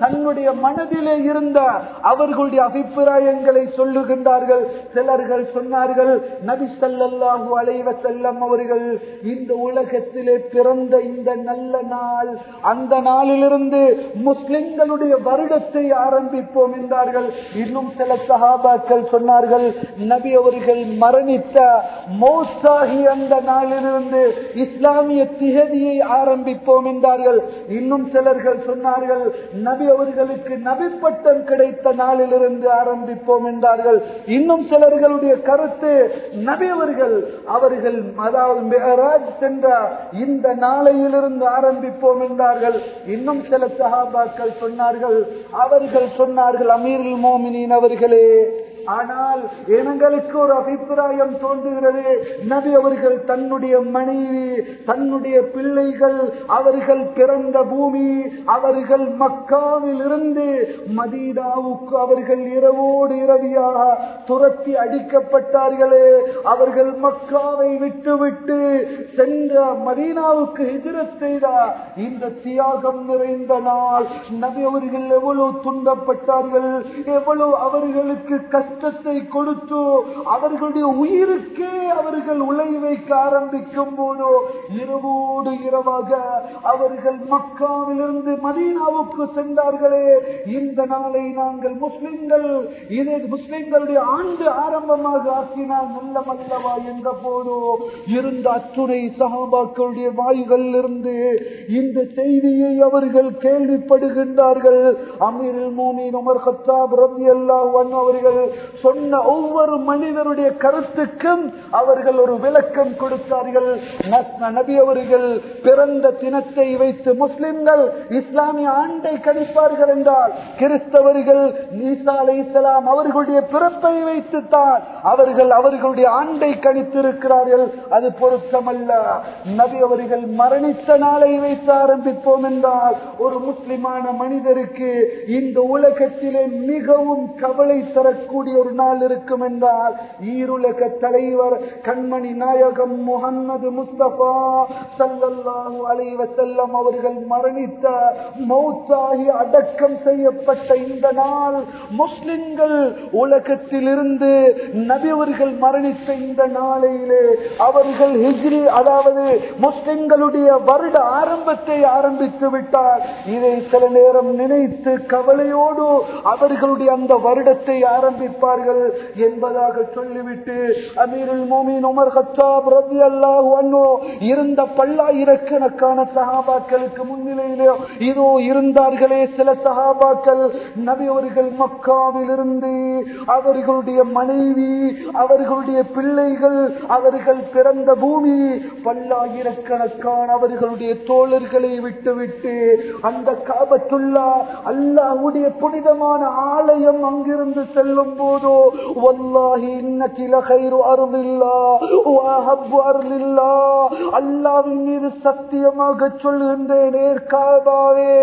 தன்னுடைய மனதிலே இருந்த அவர்களுடைய அபிப்பிராயங்களை சொல்லுகின்றார்கள் சிலர்கள் சொன்னார்கள் நபி ஸல்லல்லாஹு அலைஹி வஸல்லம் அவர்கள் இந்த உலகத்திலே பிறந்த இந்த நல்ல நாள் அந்த நாளிலிருந்து முஸ்லிம்களுடைய வருடத்தை ஆரம்பிப்போம் என்றார்கள் இன்னும் சில சஹாபாக்கள் சொன்னார்கள் நபி அவர்கள் மரணித்த மௌத்தாகி அந்த நாளிலிருந்து இஸ்லாமிய திகதியை ஆரம்பிப்போம் என்றார்கள் இன்னும் சிலர்கள் சொன்னார்கள் நபி அவர்களுக்கு நபி பட்டம் கிடைத்த நாளிலிருந்து ஆரம்பிப்போம் என்றார்கள் இன்னும் சிலர்களுடைய கருத்து நபி அவர்கள் அவர்கள் அதாவது மிஹராஜ் சென்ற இந்த நாளையிலிருந்து ஆரம்பிப்போம் என்றார்கள் இன்னும் சில சஹாபாக்கள் சொன்னார்கள் அவர்கள் சொன்னார்கள் அமீருல் மோமினின் அவர்களே ஆனால் எங்களுக்கு ஒரு அபிப்பிராயம் தோன்றுகிறது நபி அவர்கள் தன்னுடைய மனைவி தன்னுடைய பிள்ளைகள் அவர்கள் பிறந்த பூமி அவர்கள் மக்காவில் இருந்து மதீனாவுக்கு அவர்கள் இரவோடு இரவியாக துரத்தி அடிக்கப்பட்டார்களே அவர்கள் மக்காவை விட்டுவிட்டு சென்ற மதீனாவுக்கு எதிரத் செய்த இந்த தியாகம் நிறைந்த நாள் நபி அவர்கள் எவ்வளவு துன்பப்பட்டார்கள் எவ்வளவு அவர்களுக்கு கஷ்டத்தை கொடுத்து அவர்களுடைய உயிருக்கே அவர்கள் உழை வைக்க ஆரம்பிக்கும் போதோ இரவோடு இரவாக அவர்கள் மக்காவிலிருந்து மதீனாவுக்கு சென்றார்களே இந்த நாளை நாங்கள் முஸ்லிம்கள் இதை முஸ்லிம்களுடைய ஆண்டு ஆரம்பமாக ஆக்கினால் நல்ல மல்லவா என்ற போதோ இருந்த அத்துணை சகாபாக்களுடைய வாய்கள் இருந்து இந்த செய்தியை அவர்கள் கேள்விப்படுகின்றார்கள் அமீரில் மோமின் உமர் கத்தாப் ரவி அல்லாஹ் அவர்கள் சொன்ன ஒவ்வொரு மனிதனுடைய கருத்துக்கும் அவர்கள் ஒரு விளக்கம் கொடுத்தார்கள் ந- நபி அவர்கள் பிறந்த தினத்தை வைத்து முஸ்லிம்கள் இஸ்லாமிய ஆண்டை கணிப்பார்கள் என்றால் கிறிஸ்தவர்கள் ஈசா அலை இஸ்லாம் அவர்களுடைய பிறப்பை வைத்துத்தான் அவர்கள் அவர்களுடைய ஆண்டை கணித்திருக்கிறார்கள் அது பொருத்தமல்ல நபி அவர்கள் மரணித்த நாளை வைத்து ஆரம்பிப்போம் என்றால் ஒரு முஸ்லிமான மனிதருக்கு இந்த உலகத்திலே மிகவும் கவலை தரக்கூடிய ஒரு நாள் இருக்கும் என்றால் ஈருலக தலைவர் கண்மணி நாயகம் முகம்மது முஸ்தபா சல்லல்லாஹு அலைஹி வஸல்லம் அவர்கள் மரணித்த மௌத்தாகி அடக்கம் செய்யப்பட்ட இந்த நாள் முஸ்லிம்கள் உலகத்தில் இருந்து நபி அவர்கள் மரணித்த இந்த நாளையிலே அவர்கள் ஹிஜ்ரி அதாவது முஸ்லிம்களுடைய வருட ஆரம்பத்தை ஆரம்பித்து விட்டார் இதை சில நேரம் நினைத்து கவலையோடு அவர்களுடைய அந்த வருடத்தை ஆரம்பிப்பார்கள் என்பதாக சொல்லிவிட்டு அமீருல் மோமின் உமர் ஹத்தாப் ரதி அல்லாஹ் இருந்த பல்லாயிரக்கணக்கான சஹாபாக்களுக்கு முன்னிலையிலே இதோ இருந்தார்களே சில சஹாபாக்கள் நபி அவர்கள் மக்காவில் இருந்து அவர்களுடைய மனைவி அவர்களுடைய பிள்ளைகள் அவர்கள் பிறந்த பூமி பல்லாயிரக்கணக்கான அவர்களுடைய தோழர்களை விட்டுவிட்டு அந்த காபத்துள்ளா அல்லாஹ்வுடைய புனிதமான ஆலயம் அங்கிருந்து செல்லும் போதோ வல்லாஹி இன்னகில கைரு அருளில்லா வஹப்பு அருளில்லா அல்லாவின் மீது சத்தியமாக சொல்லுகின்றேனே காபாவே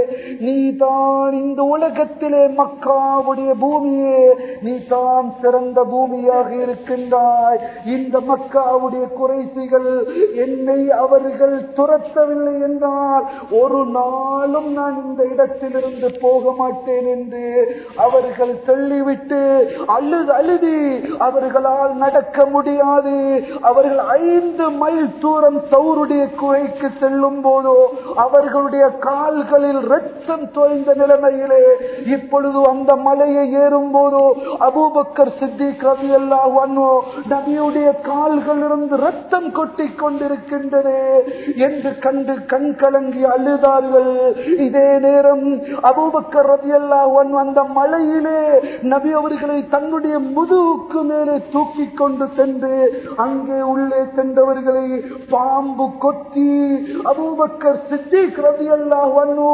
நீ தான் இந்த உலகத்திலே மக்காவுடைய பூமியே நீ தான் சிறந்த பூமியாக இருக்கின்றாய் இந்த மக்காவுடைய குறைசிகள் என்னை அவர்கள் துரத்தவில்லை என்றால் ஒரு நாளும் நான் இந்த இடத்திலிருந்து போக மாட்டேன் என்று அவர்கள் சொல்லிவிட்டு அழுது அழுதி அவர்களால் நடக்க முடியாது அவர்கள் ஐந்து மைல் தூரம் சௌருடைய குகைக்கு செல்லும் போதோ அவர்களுடைய கால்களில் ரத்தம் தோய்ந்த நிலைமையிலே இப்பொழுது அந்த மலையை ஏறும் போதோ அபூபக்கர் சித்திக் ரவி அல்லாஹ் நபியுடைய கால்கள் இருந்து ரத்தம் கொட்டிக் கொண்டிருக்கின்றனே என்று கண்டு கண் கலங்கி அழுதார்கள் இதே நேரம் அபூபக்கர் ரவி அல்லாஹ் அந்த மலையிலே நபி அவர்களை தன்னுடைய முதுகுக்கு மேலே தூக்கி கொண்டு சென்று அங்கே உள்ளே சென்றவர்களை பாம்பு கொத்தி அபூபக்கர் சித்திக் ரவி அல்லாஹ்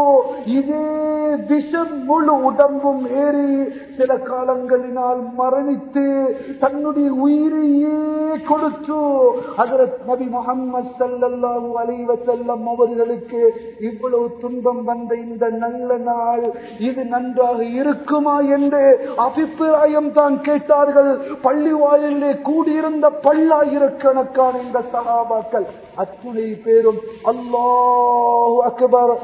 இதே விஷம் முழு உடம்பும் ஏறி சில காலங்களினால் மரணித்து தன்னுடைய உயிரையே கொடுத்து அதற்கு நபி முகமது சல்லல்லாஹு அலைஹி வஸல்லம் அவர்களுக்கு இவ்வளவு துன்பம் வந்த இந்த நல்ல நாள் இது நன்றாக இருக்குமா என்று அபிப்பிராயம் தான் கேட்டார்கள் பள்ளி வாயிலே கூடியிருந்த பல்லாயிரக்கணக்கான இந்த சகாபாக்கள் அத்துணை பேரும் அல்லாஹு அக்பர்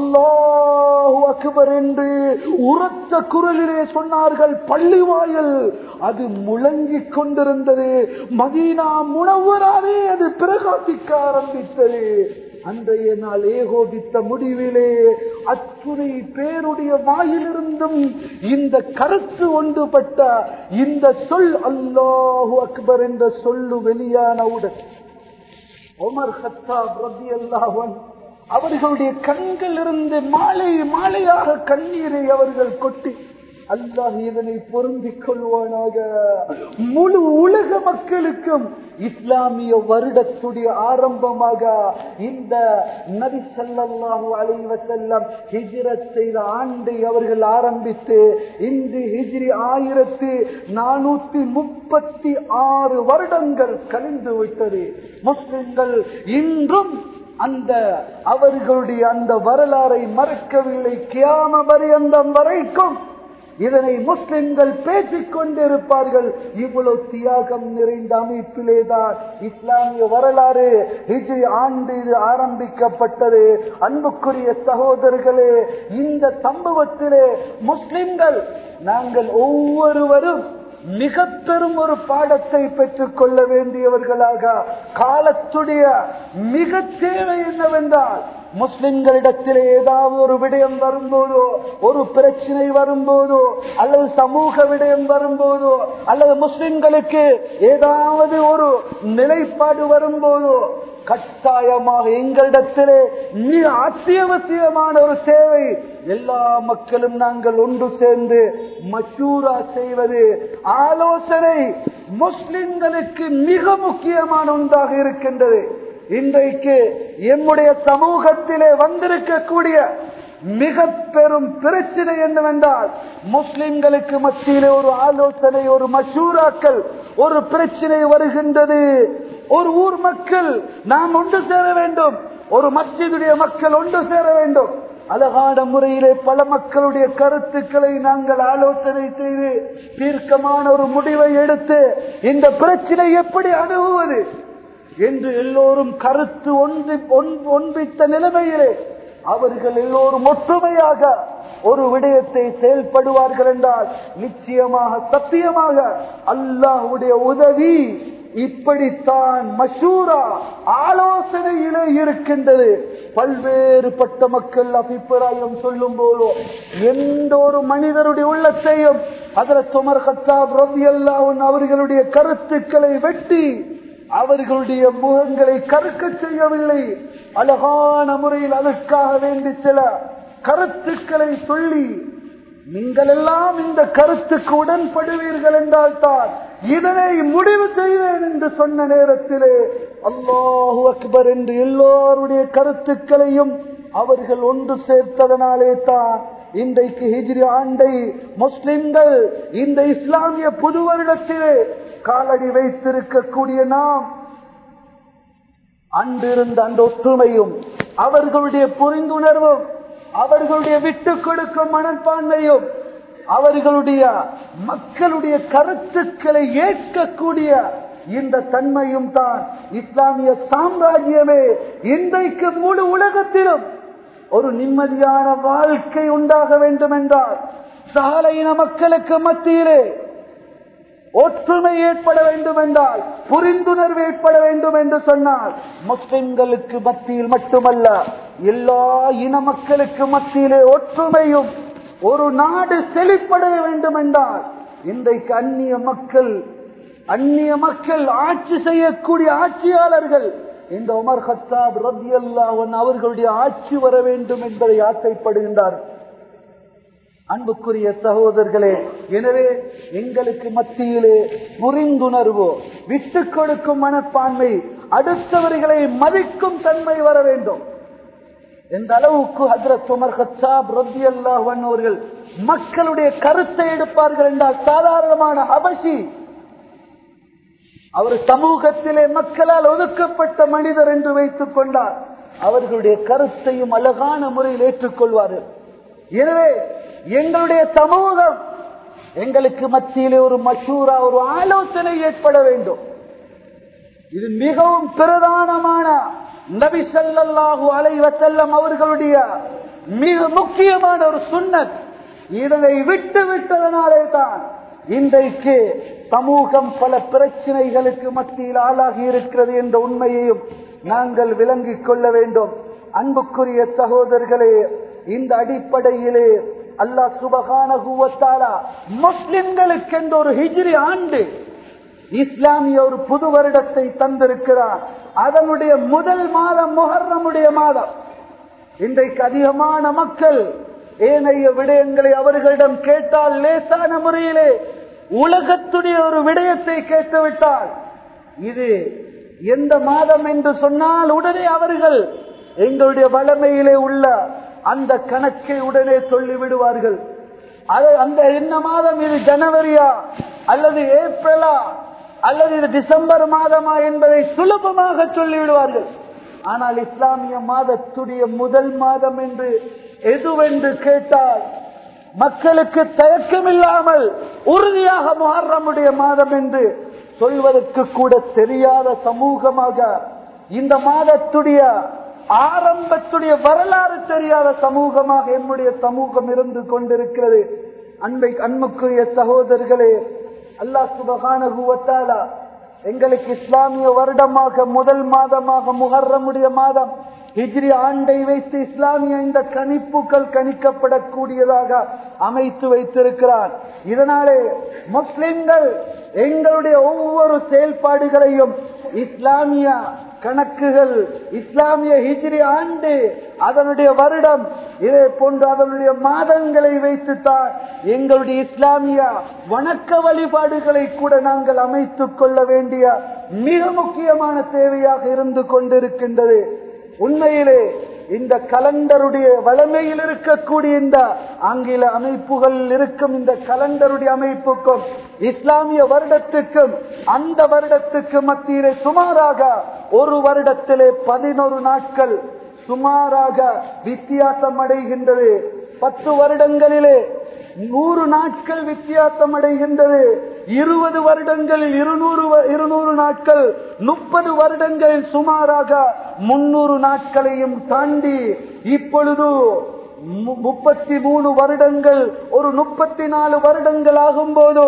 அல்லாஹு அக்பர் என்று உரத்த குரலிலே சொன்னார்கள் பள்ளி வாயல் அது முழங்கிக் கொண்டிருந்தது மதீனா முனவராவே அது பிரகாசிக்க ஆரம்பித்தது அன்றைய நாள் ஏகோபித்த முடிவிலே அத்துணை பேருடைய வாயிலிருந்தும் இந்த கருத்து ஒன்றுபட்ட இந்த சொல் அல்லாஹு அக்பர் என்ற சொல்லு வெளியானவுடன் உமர் ஹத்தாப் ரபி அல்லாஹன் அவர்களுடைய கண்கள் இருந்து மாலை மாலையாக கண்ணீரை அவர்கள் கொட்டி அல்லாஹ் இதனை பொருந்திக் கொள்வானாக முழு உலக மக்களுக்கும் இஸ்லாமிய வருடத்துடைய ஆரம்பமாக இந்த நபி ஸல்லல்லாஹு அலைஹி வஸல்லம் ஹிஜ்ரத் செய்த ஆண்டை அவர்கள் ஆரம்பித்து இன்று ஹிஜ்ரி ஆயிரத்தி நானூத்தி முப்பத்தி ஆறு வருடங்கள் கழிந்து விட்டது முஸ்லிம்கள் இன்றும் அந்த அவர்களுடைய அந்த வரலாறை மறக்கவில்லை கியாம பரியந்தம் வரைக்கும் இதனை முஸ்லிம்கள் பேசிக் கொண்டிருப்பார்கள் இவ்வளவு தியாகம் நிறைந்த அமைப்பிலேதான் இஸ்லாமிய வரலாறு ஹிஜ்ரி ஆண்டு இது ஆரம்பிக்கப்பட்டது அன்புக்குரிய சகோதரர்களே இந்த சம்பவத்திலே முஸ்லிம்கள் நாங்கள் ஒவ்வொருவரும் மிக பெரும் ஒரு பாடத்தை பெற்றுக் கொள்ள வேண்டியவர்களாக காலத்துடைய மிக தேவை என்னவென்றால் முஸ்லிம்களிடத்திலே ஏதாவது ஒரு விடயம் வரும்போதோ ஒரு பிரச்சனை வரும்போதோ அல்லது சமூக விடயம் வரும்போதோ அல்லது முஸ்லிம்களுக்கு ஏதாவது ஒரு நிலைப்பாடு வரும்போதோ கட்டாயமாக எங்களிடத்திலே மிக அத்தியாவசியமான ஒரு தேவை எல்லா மக்களும் நாங்கள் ஒன்று சேர்ந்து மச்சூரா செய்வது ஆலோசனை முஸ்லிம்களுக்கு மிக முக்கியமான ஒன்றாக இருக்கின்றது இன்றைக்கு எம்முடைய சமூகத்திலே வந்திருக்கக்கூடிய மிக பெரும் பிரச்சனை என்னவென்றால் முஸ்லிம்களுக்கு மத்தியிலே ஒரு ஆலோசனை ஒரு மசூராக்கள் ஒரு பிரச்சனை வருகின்றது ஒரு ஊர் மக்கள் நாம் ஒன்று சேர வேண்டும் ஒரு மஸ்ஜிதுடைய மக்கள் ஒன்று சேர வேண்டும் அழகான முறையிலே பல மக்களுடைய கருத்துக்களை நாங்கள் ஆலோசனை செய்து தீர்க்கமான ஒரு முடிவை எடுத்து இந்த பிரச்சனை எப்படி அணுகுவது என்று எல்லோரும் கருத்து ஒன்று ஒன்பித்த நிலைமையிலே அவர்கள் எல்லோரும் ஒற்றுமையாக ஒரு விடயத்தை செயல்படுவார்கள் என்றால் நிச்சயமாக சத்தியமாக அல்லாஹுடைய உதவி இப்படித்தான் மஷூரா ஆலோசனையிலே இருக்கின்றது பல்வேறுபட்ட மக்கள் அபிப்பிராயம் சொல்லும் போதோ எந்த ஒரு மனிதருடைய உள்ளத்தையும் அதில் சுமர் ஹத்தாப் ரவி அல்லாஹன் அவர்களுடைய கருத்துக்களை வெட்டி அவர்களுடைய முகங்களை கருக்க செய்யவில்லை அழகான முறையில் அதற்காக வேண்டி சில கருத்துக்களை சொல்லி நீங்கள் எல்லாம் இந்த கருத்துக்கு உடன்படுவீர்கள் என்றால் தான் இதனை முடிவு செய்வேன் என்று சொன்ன நேரத்திலே அல்லாஹு அக்பர் என்று எல்லோருடைய கருத்துக்களையும் அவர்கள் ஒன்று சேர்த்ததனாலே தான் இன்றைக்கு ஹிஜ்ரி ஆண்டை முஸ்லிம்கள் இந்த இஸ்லாமிய புது வருடத்திலே காலடி வைத்திருக்கக்கூடிய நாம் அன்றிருந்த அந்த ஒற்றுமையும் அவர்களுடைய புரிந்துணர்வும் அவர்களுடைய விட்டு கொடுக்கும் மனப்பான்மையும் அவர்களுடைய மக்களுடைய கருத்துக்களை ஏற்கக்கூடிய இந்த தன்மையும் தான் இஸ்லாமிய சாம்ராஜ்யமே இன்றைக்கு முழு உலகத்திலும் ஒரு நிம்மதியான வாழ்க்கை உண்டாக வேண்டும் என்றால் சாலையின மக்களுக்கு மத்தியிலே ஒற்றுமை ஏற்பட வேண்டும் என்றால் புரிந்துணர்வு ஏற்பட வேண்டும் என்று சொன்னால் முஸ்லிம்களுக்கு மத்தியில் மட்டுமல்ல எல்லா இன மக்களுக்கு மத்தியிலே ஒற்றுமையும் ஒரு நாடு செழிப்பட வேண்டும் என்றால் இன்றைக்கு அந்நிய மக்கள் அந்நிய மக்கள் ஆட்சி செய்யக்கூடிய ஆட்சியாளர்கள் இந்த உமர் ஹத்தாப் ரபி அல்லாவன் அவர்களுடைய ஆட்சி வர வேண்டும் என்பதை ஆசைப்படுகின்றார் அன்புக்குரிய சகோதரர்களே எனவே எங்களுக்கு மத்தியிலே புரிந்துணர்வோ விட்டு கொடுக்கும் மனப்பான்மை அடுத்தவர்களை மதிக்கும் தன்மை வர வேண்டும் எந்த அளவுக்கு ஹசரத் உமர் ஹத்தாப் ரத்தி அல்லாஹன் அவர்கள் மக்களுடைய கருத்தை எடுப்பார்கள் என்றால் சாதாரணமான அபசி அவர் சமூகத்திலே மக்களால் ஒதுக்கப்பட்ட மனிதர் என்று வைத்துக் கொண்டார் அவர்களுடைய கருத்தையும் அழகான முறையில் ஏற்றுக்கொள்வார்கள் எனவே எங்களுடைய சமூகம் எங்களுக்கு மத்தியிலே ஒரு மஷூரா ஒரு ஆலோசனை ஏற்பட வேண்டும் இது மிகவும் பிரதானமான நபி ஸல்லல்லாஹு அலைஹி வஸல்லம் அவர்களுடைய மிக முக்கியமான ஒரு சுன்னத் இதனை விட்டு விட்டதனாலே தான் இன்றைக்கு சமூகம் பல பிரச்சனைகளுக்கு மத்தியில் ஆளாகி இருக்கிறது என்ற உண்மையையும் நாங்கள் விளங்கிக் கொள்ள வேண்டும் அன்புக்குரிய சகோதரர்களே இந்த அடிப்படையிலே அல்லாஹ் சுபகான முஸ்லிம்களுக்கு என்ற ஒரு ஹிஜ்ரி ஆண்டு இஸ்லாமிய ஒரு புது வருடத்தை தந்திருக்கிறார் அதனுடைய முதல் மாதம் முஹர்ரமுடைய மாதம் இன்றைக்கு அதிகமான மக்கள் ஏனைய விடயங்களை அவர்களிடம் கேட்டால் லேசான முறையிலே உலகத்துடைய ஒரு விடயத்தை கேட்டுவிட்டால் இது எந்த மாதம் என்று சொன்னால் உடனே அவர்கள் எங்களுடைய வளமையிலே உள்ள அந்த கணக்கை உடனே சொல்லி விடுவார்கள் அது அந்த என்ன மாதம் இது ஜனவரியா அல்லது ஏப்ரலா அல்லது இது டிசம்பர் மாதமா என்பதை சுலபமாக சொல்லிவிடுவார்கள் ஆனால் இஸ்லாமிய மாதத்துடைய முதல் மாதம் என்று எதுவென்று கேட்டால் மக்களுக்கு தயக்கமில்லாமல் உறுதியாக முஹர்ரமுடைய மாதம் என்று சொல்வதற்கு கூட தெரியாத சமூகமாக இந்த மாதத்துடைய ஆரம்பத்துடைய வரலாறு தெரியாத சமூகமாக என்னுடைய சமூகம் இருந்து கொண்டிருக்கிறது அன்பை அன்புக்குரிய சகோதரர்களே அல்லாஹ் சுபகான எங்களுக்கு இஸ்லாமிய வருடமாக முதல் மாதமாக முகர்றமுடைய மாதம் ஹிஜ்ரி ஆண்டை வைத்து இஸ்லாமிய இந்த கணிப்புகள் கணிக்கப்படக்கூடியதாக அமைத்து வைத்திருக்கிறார் இதனாலே முஸ்லிம்கள் எங்களுடைய ஒவ்வொரு செயல்பாடுகளையும் இஸ்லாமிய கணக்குகள் இஸ்லாமிய ஹிஜ்ரி ஆண்டு அதனுடைய வருடம் இதே போன்று அதனுடைய மாதங்களை வைத்துத்தான் எங்களுடைய இஸ்லாமிய வணக்க வழிபாடுகளை கூட நாங்கள் அமைத்துக் கொள்ள வேண்டிய மிக முக்கியமான தேவையாக இருந்து கொண்டிருக்கின்றது உண்மையிலே இந்த கலண்டருடைய வளமையில் இருக்கக்கூடிய இந்த ஆங்கில அமைப்புகள் இருக்கும் இந்த கலண்டருடைய அமைப்புக்கும் இஸ்லாமிய வருடத்துக்கும் அந்த வருடத்துக்கு மத்தியிலே சுமாராக ஒரு வருடத்திலே பதினொரு நாட்கள் சுமாராக வித்தியாசம் அடைகின்றது பத்து வருடங்களிலே நூறு நாட்கள் வித்தியாசம் அடைகின்றது இருபது வருடங்களில் இருநூறு இருநூறு நாட்கள் முப்பது வருடங்களில் சுமாராக முன்னூறு நாட்களையும் தாண்டி இப்பொழுது முப்பத்தி மூணு வருடங்கள் ஒரு முப்பத்தி நாலு வருடங்கள் ஆகும் போது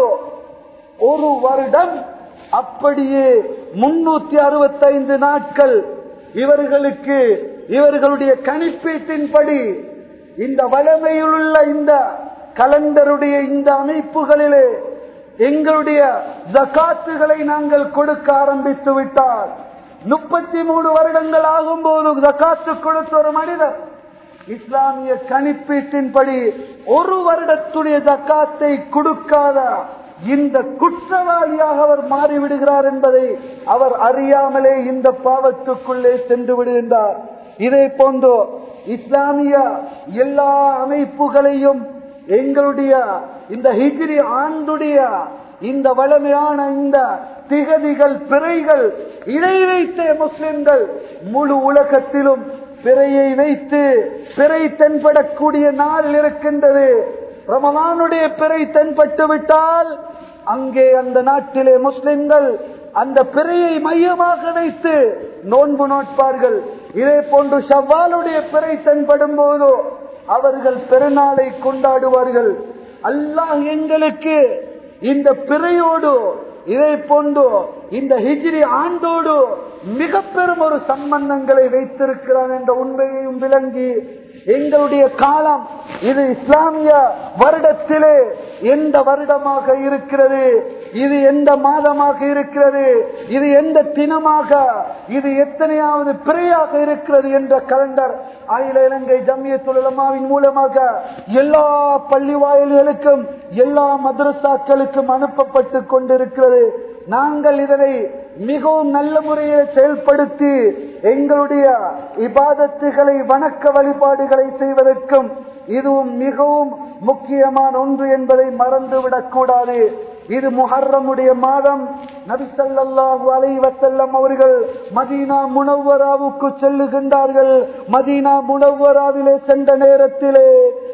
ஒரு வருடம் அப்படியே முன்னூத்தி அறுபத்தைந்து நாட்கள் இவர்களுக்கு இவர்களுடைய கணிப்பீட்டின்படி இந்த வளமையில் உள்ள இந்த கலண்டருடைய இந்த அமைப்புகளிலே எங்களுடைய ஜக்காத்துகளை நாங்கள் கொடுக்க ஆரம்பித்து விட்டால் முப்பத்தி மூணு வருடங்கள் ஆகும் போது ஜக்காத்து கொடுத்த ஒரு மனிதர் இஸ்லாமிய கணிப்பீட்டின்படி ஒரு வருடத்துடைய ஜக்காத்தை கொடுக்காத இந்த குற்றவாளியாக அவர் மாறிவிடுகிறார் என்பதை அவர் அறியாமலே இந்த பாவத்துக்குள்ளே சென்று விடுகின்றார் இதே போன்று இஸ்லாமிய எல்லா அமைப்புகளையும் எங்களுடைய இந்த ஹிஜ்ரி ஆண்டுடைய இந்த வளமையான இந்த திகதிகள் பிறைகள் இதை வைத்தே முஸ்லிம்கள் முழு உலகத்திலும் பிறையை வைத்து பிறை தென்படக்கூடிய நாள் இருக்கின்றது ரமலானுடைய பிறை தென்பட்டு விட்டால் அங்கே அந்த நாட்டிலே முஸ்லிம்கள் அந்த பிறையை மையமாக வைத்து நோன்பு நோட்பார்கள் இதே போன்று ஷவ்வாலுடைய பிறை தென்படும் போதோ அவர்கள் பெருநாளை கொண்டாடுவார்கள் அல்லாஹ் எங்களுக்கு இந்த பிறையோடு இதை போன்று இந்த ஹிஜ்ரி ஆண்டோடு மிக பெரும் ஒரு சம்பந்தங்களை வைத்திருக்கிறான் என்ற உண்மையையும் விளங்கி எங்களுடைய காலம் இது இஸ்லாமிய வருடத்திலே எந்த வருடமாக இருக்கிறது இது எந்த மாதமாக இருக்கிறது இது எந்த தினமாக இது எத்தனையாவது பிறையாக இருக்கிறது என்ற கலண்டர் அகில இலங்கை ஜம்மிய தொழிலமாவின் மூலமாக எல்லா பள்ளி வாயில்களுக்கும் எல்லா மதரசாக்களுக்கும் அனுப்பப்பட்டு கொண்டிருக்கிறது நாங்கள் இதனை மிகவும் நல்ல முறையில் செயல்படுத்தி எங்களுடைய இபாதத்துகளை வணக்க வழிபாடுகளை செய்வதற்கும் இதுவும் மிகவும் முக்கியமான ஒன்று என்பதை மறந்துவிடக் கூடாது இது முஹர்ரமுடைய மாதம் நபிசல்லாஹு அலை வசல்லம் அவர்கள் மதீனா முனவராவுக்கு செல்லுகின்றார்கள் மதீனா முனவராவிலே சென்ற நேரத்திலே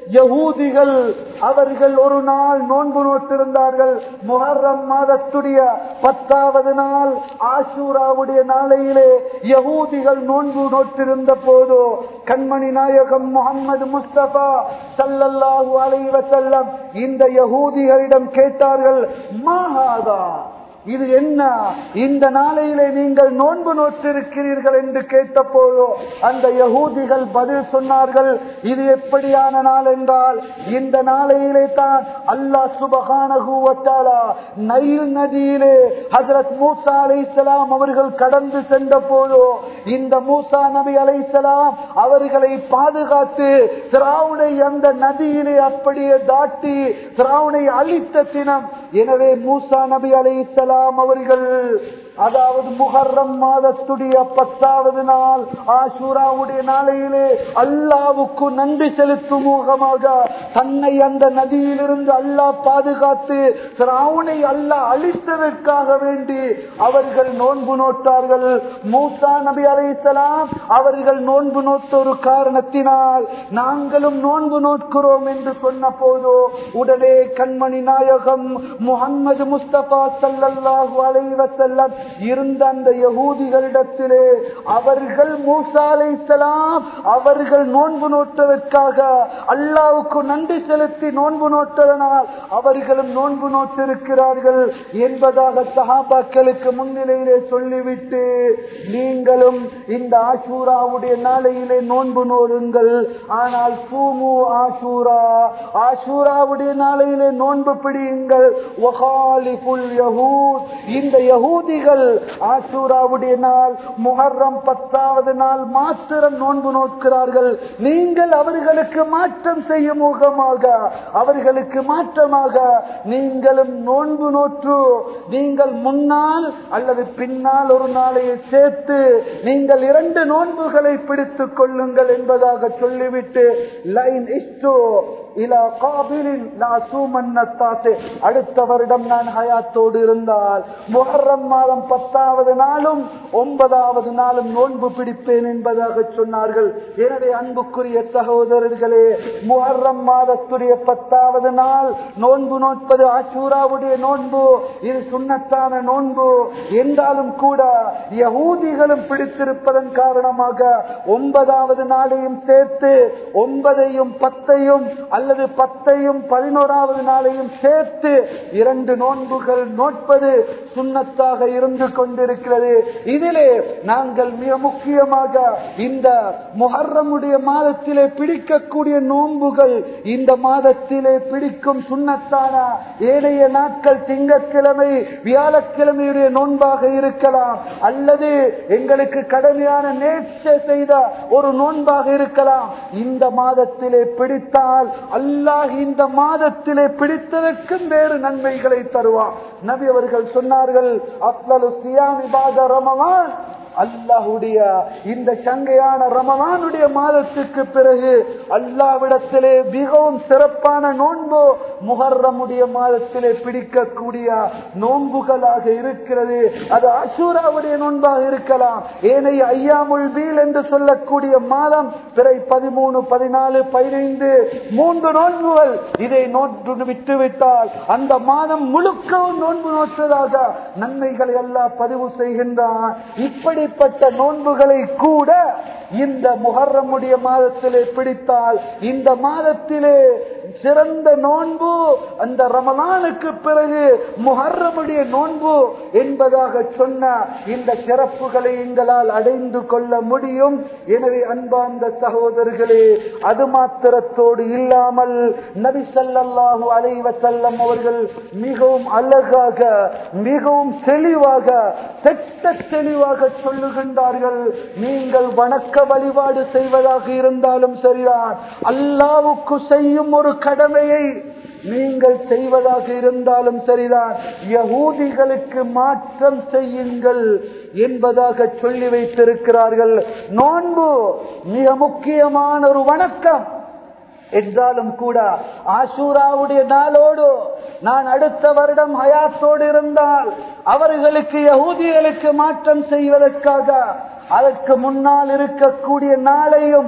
யகூதிகள் அவர்கள் ஒரு நாள் நோன்பு நோட்டிருந்தார்கள் முஹர்ரம் மாதத்துடைய பத்தாவது நாள் ஆசூராவுடைய நாளையிலே யகூதிகள் நோன்பு நோட்டிருந்த போதோ கண்மணி நாயகம் முகமது முஸ்தபா சல்லல்லாஹு அலைஹி வஸல்லம் இந்த யகூதிகளிடம் கேட்டார்கள் மாஹாதா இது என்ன இந்த நாளையிலே நீங்கள் நோன்பு நோற்றிருக்கிறீர்கள் என்று கேட்ட போதோ அந்த யகூதிகள் பதில் சொன்னார்கள் இது எப்படியான நாள் என்றால் இந்த நாளையிலே தான் அல்லாஹ் சுபகானகுவத்தாலா நைல் நதியிலே ஹசரத் மூசா அலைசலாம் அவர்கள் கடந்து சென்ற போதோ இந்த மூசா நபி அலைசலாம் அவர்களை பாதுகாத்து திராவுனை அந்த நதியிலே அப்படியே தாட்டி திராவுனை அழித்த தினம் எனவே மூசா நபி அலைசலாம் அவர்கள் அதாவது முகர்ரம் மாதத்துடைய பத்தாவது நாள் ஆசூராவுடைய நாளையிலே அல்லாவுக்கு நன்றி செலுத்தும் முகமாக தன்னை அந்த நதியிலிருந்து அல்லாஹ் பாதுகாத்து திராவுனை அல்லாஹ் அழித்ததற்காக வேண்டி அவர்கள் நோன்பு நோட்டார்கள் மூசா நபி அலைசலாம் அவர்கள் நோன்பு நோட்ட ஒரு காரணத்தினால் நாங்களும் நோன்பு நோட்கிறோம் என்று சொன்ன போதோ உடனே கண்மணி நாயகம் முகம்மது முஸ்தபா சல்லல்லாஹு அலைஹி வஸல்லம் இருந்த அந்த யகூதிகளிடத்திலே அவர்கள் மூசா அலைஹிஸ்ஸலாம் அவர்கள் நோன்பு நோட்டதற்காக அல்லாவுக்கு நன்றி செலுத்தி நோன்பு நோட்டதனால் அவர்களும் நோன்பு நோட்டிருக்கிறார்கள் என்பதாக சஹாபாக்களுக்கு முன்னிலையிலே சொல்லிவிட்டு நீங்களும் இந்த ஆசூராவுடைய நாளையிலே நோன்பு நோடுங்கள் ஆனால் பூமு ஆசூரா ஆசூராவுடைய நாளையிலே நோன்பு பிடியுங்கள் வகாலிபுல் யஹூத் இந்த யகூதிகள் ஆசூராவுடைய நாள் முஹர்ரம் பத்தாவது நாள் மாத்திரம் நோன்பு நோக்கிறார்கள் நீங்கள் அவர்களுக்கு மாற்றம் செய்யும் முகமாக அவர்களுக்கு மாற்றமாக நீங்களும் நோன்பு நோற்று நீங்கள் முன்னால் அல்லது பின்னால் ஒரு நாளையை சேர்த்து நீங்கள் இரண்டு நோன்புகளை பிடித்துக் கொள்ளுங்கள் என்பதாக சொல்லிவிட்டு லைன் இஷ்டோ இலா காபிலின் லா சூமன்னத்தாசே அடுத்த வருடம் நான் ஹயாத்தோடு இருந்தால் முஹர்ரம் மாதம் பத்தாவது நாளும் ஒன்பதாவது நாளும் நோன்பு பிடிப்பேன் என்பதாக சொன்னார்கள் எனவே அன்புக்குரிய சகோதரர்களே முஹர்ரம் மாதத்துடைய பத்தாவது நாள் நோன்பு நோட்பது ஆசூராவுடைய நோன்பு இது சுண்ணத்தான நோன்பு என்றாலும் கூட யகூதிகளும் பிடித்திருப்பதன் காரணமாக ஒன்பதாவது நாளையும் சேர்த்து ஒன்பதையும் பத்தையும் அல்லது பத்தையும் பதினோராவது நாளையும் சேர்த்து இரண்டு நோன்புகள் நோட்பது சுண்ணத்தாக இருந்து கொண்டிருக்கிறது இதிலே நாங்கள் மிக முக்கியமாக இந்த முஹர்ரமுடைய மாதத்திலே பிடிக்கக்கூடிய நோன்புகள் இந்த மாதத்திலே பிடிக்கும் சுண்ணத்தான ஏனைய நாட்கள் திங்கட்கிழமை வியாழக்கிழமையுடைய நோன்பாக இருக்கலாம் அல்லது எங்களுக்கு கடமையான நேற்று செய்த ஒரு நோன்பாக இருக்கலாம் இந்த மாதத்திலே பிடித்தால் அல்லாஹ் இந்த மாதத்திலே பிடித்ததற்கும் வேறு நன்மைகளை தருவார் நபி அவர்கள் சொன்னார்கள் அப்லலு சியாமி பாத ரமவான் அல்லாஹுடைய இந்த சங்கையான ரமலானுடைய மாதத்துக்கு பிறகு அல்லாவிடத்திலே மிகவும் சிறப்பான நோன்பு முகர்ரமுடைய மாதத்திலே பிடிக்கக்கூடிய நோன்புகளாக இருக்கிறது அது அசூராவுடைய நோன்பாக இருக்கலாம் ஏனைய ஐயாமுல் வீல் என்று சொல்லக்கூடிய மாதம் பிறை பதிமூணு பதினாலு பதினைந்து மூன்று நோன்புகள் இதை நோட்டு விட்டுவிட்டால் அந்த மாதம் முழுக்கவும் நோன்பு நோற்றதாக நன்மைகளை எல்லாம் பதிவு செய்கின்றான் இப்படிப்பட்ட நோன்புகளை கூட இந்த முகர்ரமுடைய மாதத்திலே பிடித்தால் இந்த மாதத்திலே சிறந்த நோன்பு அந்த ரமலானுக்கு பிறகு முகர்ரமுடைய நோன்பு என்பதாக சொன்ன இந்த சிறப்புகளை எங்களால் அடைந்து கொள்ள முடியும் எனவே அன்பார்ந்த சகோதரர்களே அது மாத்திரத்தோடு இல்லாமல் நபி ஸல்லல்லாஹு அலைஹி வஸல்லம் அவர்கள் மிகவும் அழகாக மிகவும் தெளிவாக திட்ட தெளிவாக சொல்லுகின்றார்கள் நீங்கள் வணக்க வழிபாடு செய்வதாக இருந்தாலும் சரிதான் அல்லாவுக்கு செய்யும் ஒரு கடமையை நீங்கள் செய்வதாக இருந்தாலும் சரிதான் யகூதிகளுக்கு மாற்றம் செய்யுங்கள் என்பதாக சொல்லி வைத்திருக்கிறார்கள் நோன்பு மிக முக்கியமான ஒரு வணக்கம் என்றாலும் கூட ஆசூராவுடைய நாளோடு நான் அடுத்த வருடம் ஹயாத்தோடு இருந்தால் அவர்களுக்கு யகூதிகளுக்கு மாற்றம் செய்வதற்காக அதற்கு முன்னால் இருக்கக்கூடிய நாளையும்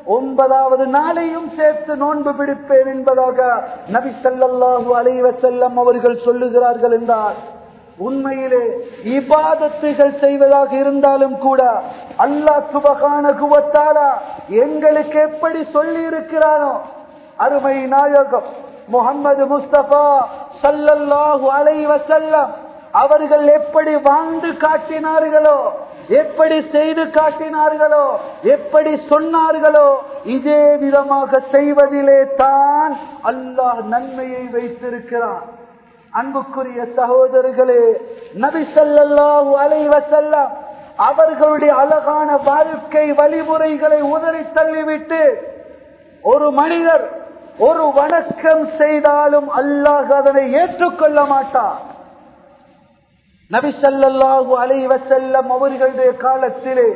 ஒன்பதாவது நாளையும் சேர்த்து நோன்பு பிடிப்பேன் என்பதாக நபி ஸல்லல்லாஹு அலைஹி வஸல்லம் அவர்கள் சொல்லுகிறார்கள் என்றார் உண்மையிலே இபாதத்துகள் செய்வதாக இருந்தாலும் கூட அல்லாஹ் சுபகான குவத்தாரா எங்களுக்கு எப்படி சொல்லி இருக்கிறானோ அருமை நாயகம் முகமது முஸ்தபா சல்லல்லாஹு அலைஹி வஸல்லம் அவர்கள் எப்படி வாழ்ந்து காட்டினார்களோ எப்படி செய்து காட்டினார்களோ எப்படி சொன்னார்களோ இதே விதமாக செய்வதிலே தான் அல்லாஹ் நன்மையை வைத்திருக்கிறான் அன்புக்குரிய சகோதரர்களே நபி ஸல்லல்லாஹு அலைஹி வஸல்லம் அவர்களுடைய அழகான வாழ்க்கை வழிமுறைகளை உதறி தள்ளிவிட்டு ஒரு மனிதர் ஒரு வணக்கம் செய்தாலும் அல்லாஹ் அதனை ஏற்றுக்கொள்ள மாட்டார் நபி ஸல்லல்லாஹு அலைஹி வஸல்லம் அவர்களுடைய காலத்திலே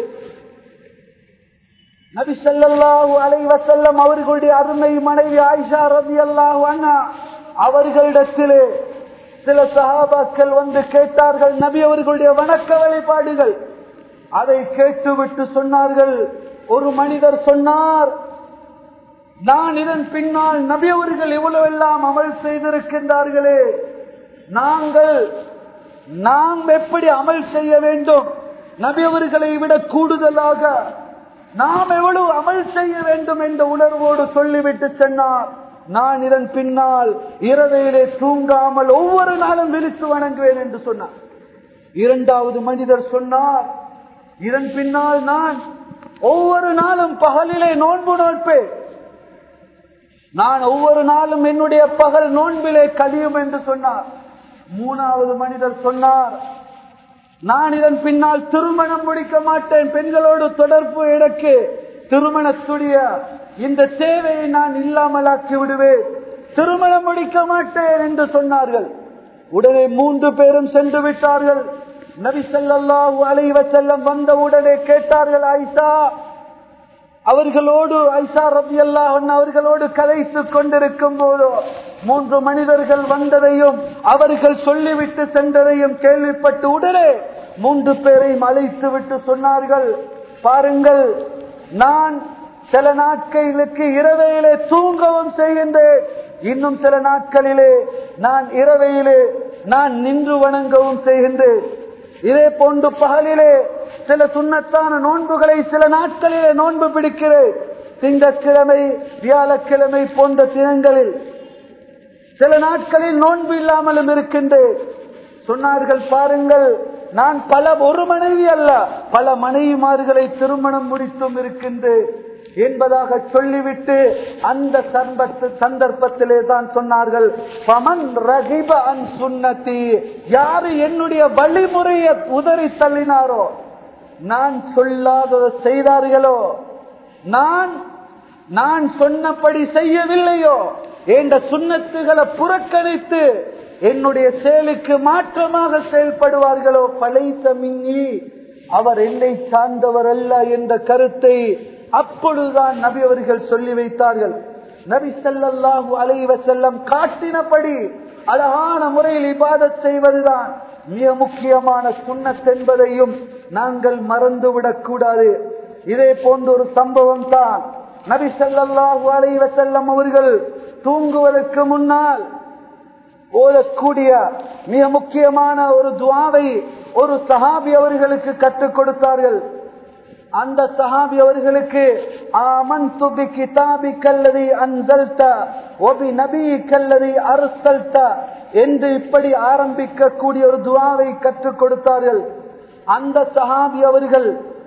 நபி ஸல்லல்லாஹு அலைஹி வஸல்லம் அவர்களுடைய அருமை மனைவி ஆயிஷா ரலியல்லாஹு அன்ஹா அவர்களிடத்திலே சில சஹாபாக்கள் வந்து கேட்டார்கள் நபி அவர்களுடைய வணக்க வழிபாடுகள் அதை கேட்டுவிட்டு சொன்னார்கள் ஒரு மனிதர் சொன்னார் நான் இதன் பின்னால் நபி அவர்கள் இவ்வளவு எல்லாம் அமல் செய்திருக்கின்றார்களே நாங்கள் நாம் எப்படி அமல் செய்ய வேண்டும் நபி அவர்களை விட கூடுதலாக நாம் எவ்வளவு அமல் செய்ய வேண்டும் என்ற உணர்வோடு சொல்லிவிட்டு சென்றார் நான் இதன் பின்னால் இரவையிலே தூங்காமல் ஒவ்வொரு நாளும் விழித்து வணங்குவேன் என்று சொன்னார் இரண்டாவது மனிதர் சொன்னார் இதன் பின்னால் நான் ஒவ்வொரு நாளும் பகலிலே நோன்பு நோட்பேன் நான் ஒவ்வொரு நாளும் என்னுடைய பகல் நோன்பிலே கழியும் என்று சொன்னார் மூணாவது மனிதர் சொன்னார் நான் இதன் பின்னால் திருமணம் முடிக்க மாட்டேன் பெண்களோடு தொடர்பு எனக்கு திருமணத்துடைய இந்த தேவையை நான் இல்லாமலாக்கி விடுவேன் திருமணம் முடிக்க மாட்டேன் என்று சொன்னார்கள் உடனே மூன்று பேரும் சென்று விட்டார்கள் நபி ஸல்லல்லாஹு அலைஹி வஸல்லம் வந்த உடனே கேட்டார்கள் ஐசா அவர்களோடு ஐசா ரபி அவர்களோடு கதைத்துக் கொண்டிருக்கும் போது மூன்று மனிதர்கள் வந்ததையும் அவர்கள் சொல்லிவிட்டு சென்றதையும் கேள்விப்பட்டு உடனே மூன்று பேரையும் அழைத்து விட்டு சொன்னார்கள் பாருங்கள் நான் சில நாட்களுக்கு இரவையிலே தூங்கவும் செய்கின்றேன் இன்னும் சில நாட்களிலே நான் இரவையிலே நான் நின்று வணங்கவும் செய்கின்றேன் இதே போன்று பகலிலே சில சுண்ணத்தான நோன்புகளை சில நாட்களிலே நோன்பு பிடிக்கிறேன் திங்கட்கிழமை வியாழக்கிழமை போன்ற தினங்களில் சில நாட்களில் நோன்பு இல்லாமலும் இருக்கின்றேன் சொன்னார்கள் பாருங்கள் நான் பல ஒரு மனைவி அல்ல பல மனைவிமார்களை திருமணம் முடித்தும் இருக்கின்றேன் என்பதாக சொல்லிவிட்டு அந்த சந்தர்ப்ப- சந்தர்ப்பத்திலே தான் சொன்னார்கள் பமன் ரகிப அன் சுன்னதி யாரு என்னுடைய வழிமுறையை உதறி தள்ளினாரோ நான் சொல்லாததை செய்தார்களோ நான் நான் சொன்னபடி செய்யவில்லையோ என்ற சுண்ணத்துகளை புறக்கணித்து என்னுடைய செயலுக்கு மாற்றமாக செயல்படுவார்களோ பழைத்த மின்னி அவர் என்னை சார்ந்தவர் அல்ல என்ற கருத்தை அப்பொழுதுதான் நபி அவர்கள் சொல்லி வைத்தார்கள் நபி ஸல்லல்லாஹு அலைஹி வஸல்லம் காட்டினபடி அழகான முறையில் இபாதத் செய்வதுதான் மிக முக்கியமான சுன்னத் என்பதையும் நாங்கள் மறந்துவிடக் கூடாது இதே போன்ற ஒரு சம்பவம் தான் நபி ஸல்லல்லாஹு அலைஹி வஸல்லம் அவர்கள் தூங்குவதற்கு முன்னால் ஓதக்கூடிய மிக முக்கியமான ஒரு துவாவை ஒரு சஹாபி அவர்களுக்கு கற்றுக் கொடுத்தார்கள் அந்த சஹாபி அவர்களுக்கு ஆமன் துபி கிதாபி கல்லதி அன்சல்த ஒபி நபி கல்லதி அருசல்த என்று இப்படி ஆரம்பிக்க கூடிய ஒரு துவாவை கற்றுக் கொடுத்தார்கள் அந்த சஹாபி அவர்கள்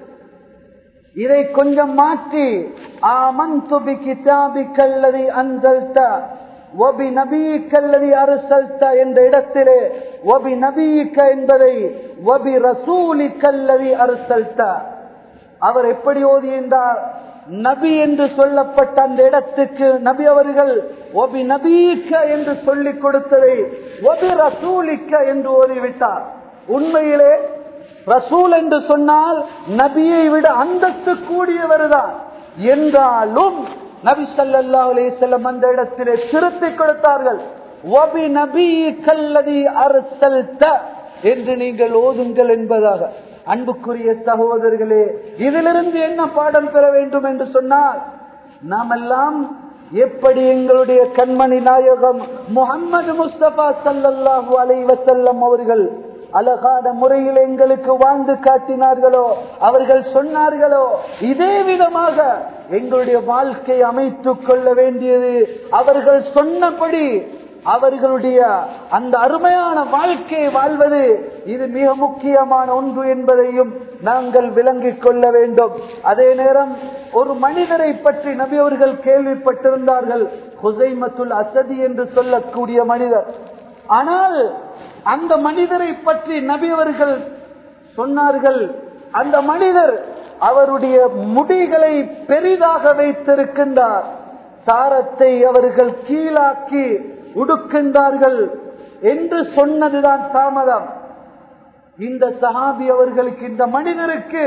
இதை கொஞ்சம் மாற்றி ஆமன் துபி கிதாபி கல்லதி அன்சல்த ஒபி நபீக்கல்லதி அரசல்த என்ற இடத்திலே ஒபி நபீக்க என்பதை ஒபி ரசூலி கல்லதி அரசல்த அவர் எப்படி ஓதியிருந்தார் நபி என்று சொல்லப்பட்ட அந்த இடத்துக்கு நபி அவர்கள் ஒபி நபீக்க என்று சொல்லிக் கொடுத்ததை ஒபி ரசூலிக்க என்று ஓதிவிட்டார் உண்மையிலே ரசூல் என்று சொன்னால் நபியை விட அந்தஸ்து கூடியவர் தான் என்றாலும் நபி ஸல்லல்லாஹு அலைஹி வஸல்லம் அந்த இடத்திலே திருத்திக் கொடுத்தார்கள் வபி நபி கல்லதி அர்சல்த என்று நீங்கள் ஓதுங்கள் என்பதாக அன்புக்குரிய சகோதரர்களே இதிலிருந்து என்ன பாடம் பெற வேண்டும் என்று சொன்னால் நாமெல்லாம் எப்படி எங்களுடைய கண்மணி நாயகம் முகமது முஸ்தபா சல்லல்லாஹு அலைவசல்லம் அவர்கள் அழகான முறையில் எங்களுக்கு வாழ்ந்து காட்டினார்களோ அவர்கள் சொன்னார்களோ இதே விதமாக எங்களுடைய வாழ்க்கை அமைத்துக் கொள்ள வேண்டியது அவர்கள் சொன்னபடி அவர்களுடைய அந்த அருமையான வாழ்க்கையை வாழ்வது இது மிக முக்கியமான ஒன்று என்பதையும் நாங்கள் விளங்கிக் கொள்ள வேண்டும் அதே நேரம் ஒரு மனிதரை பற்றி நபி அவர்கள் கேள்விப்பட்டிருந்தார்கள் ஹுசைமத்துல் அசதி என்று சொல்லக்கூடிய மனிதர் ஆனால் அந்த மனிதரை பற்றி நபி அவர்கள் சொன்னார்கள் அந்த மனிதர் அவருடைய முடிகளை பெரிதாக வைத்திருக்கின்றார் சாரத்தை அவர்கள் கீழாக்கி உடுக்கின்றார்கள் என்று சொன்னதுதான் தாமதம் இந்த சஹாபி அவர்களுக்கு இந்த மனிதருக்கு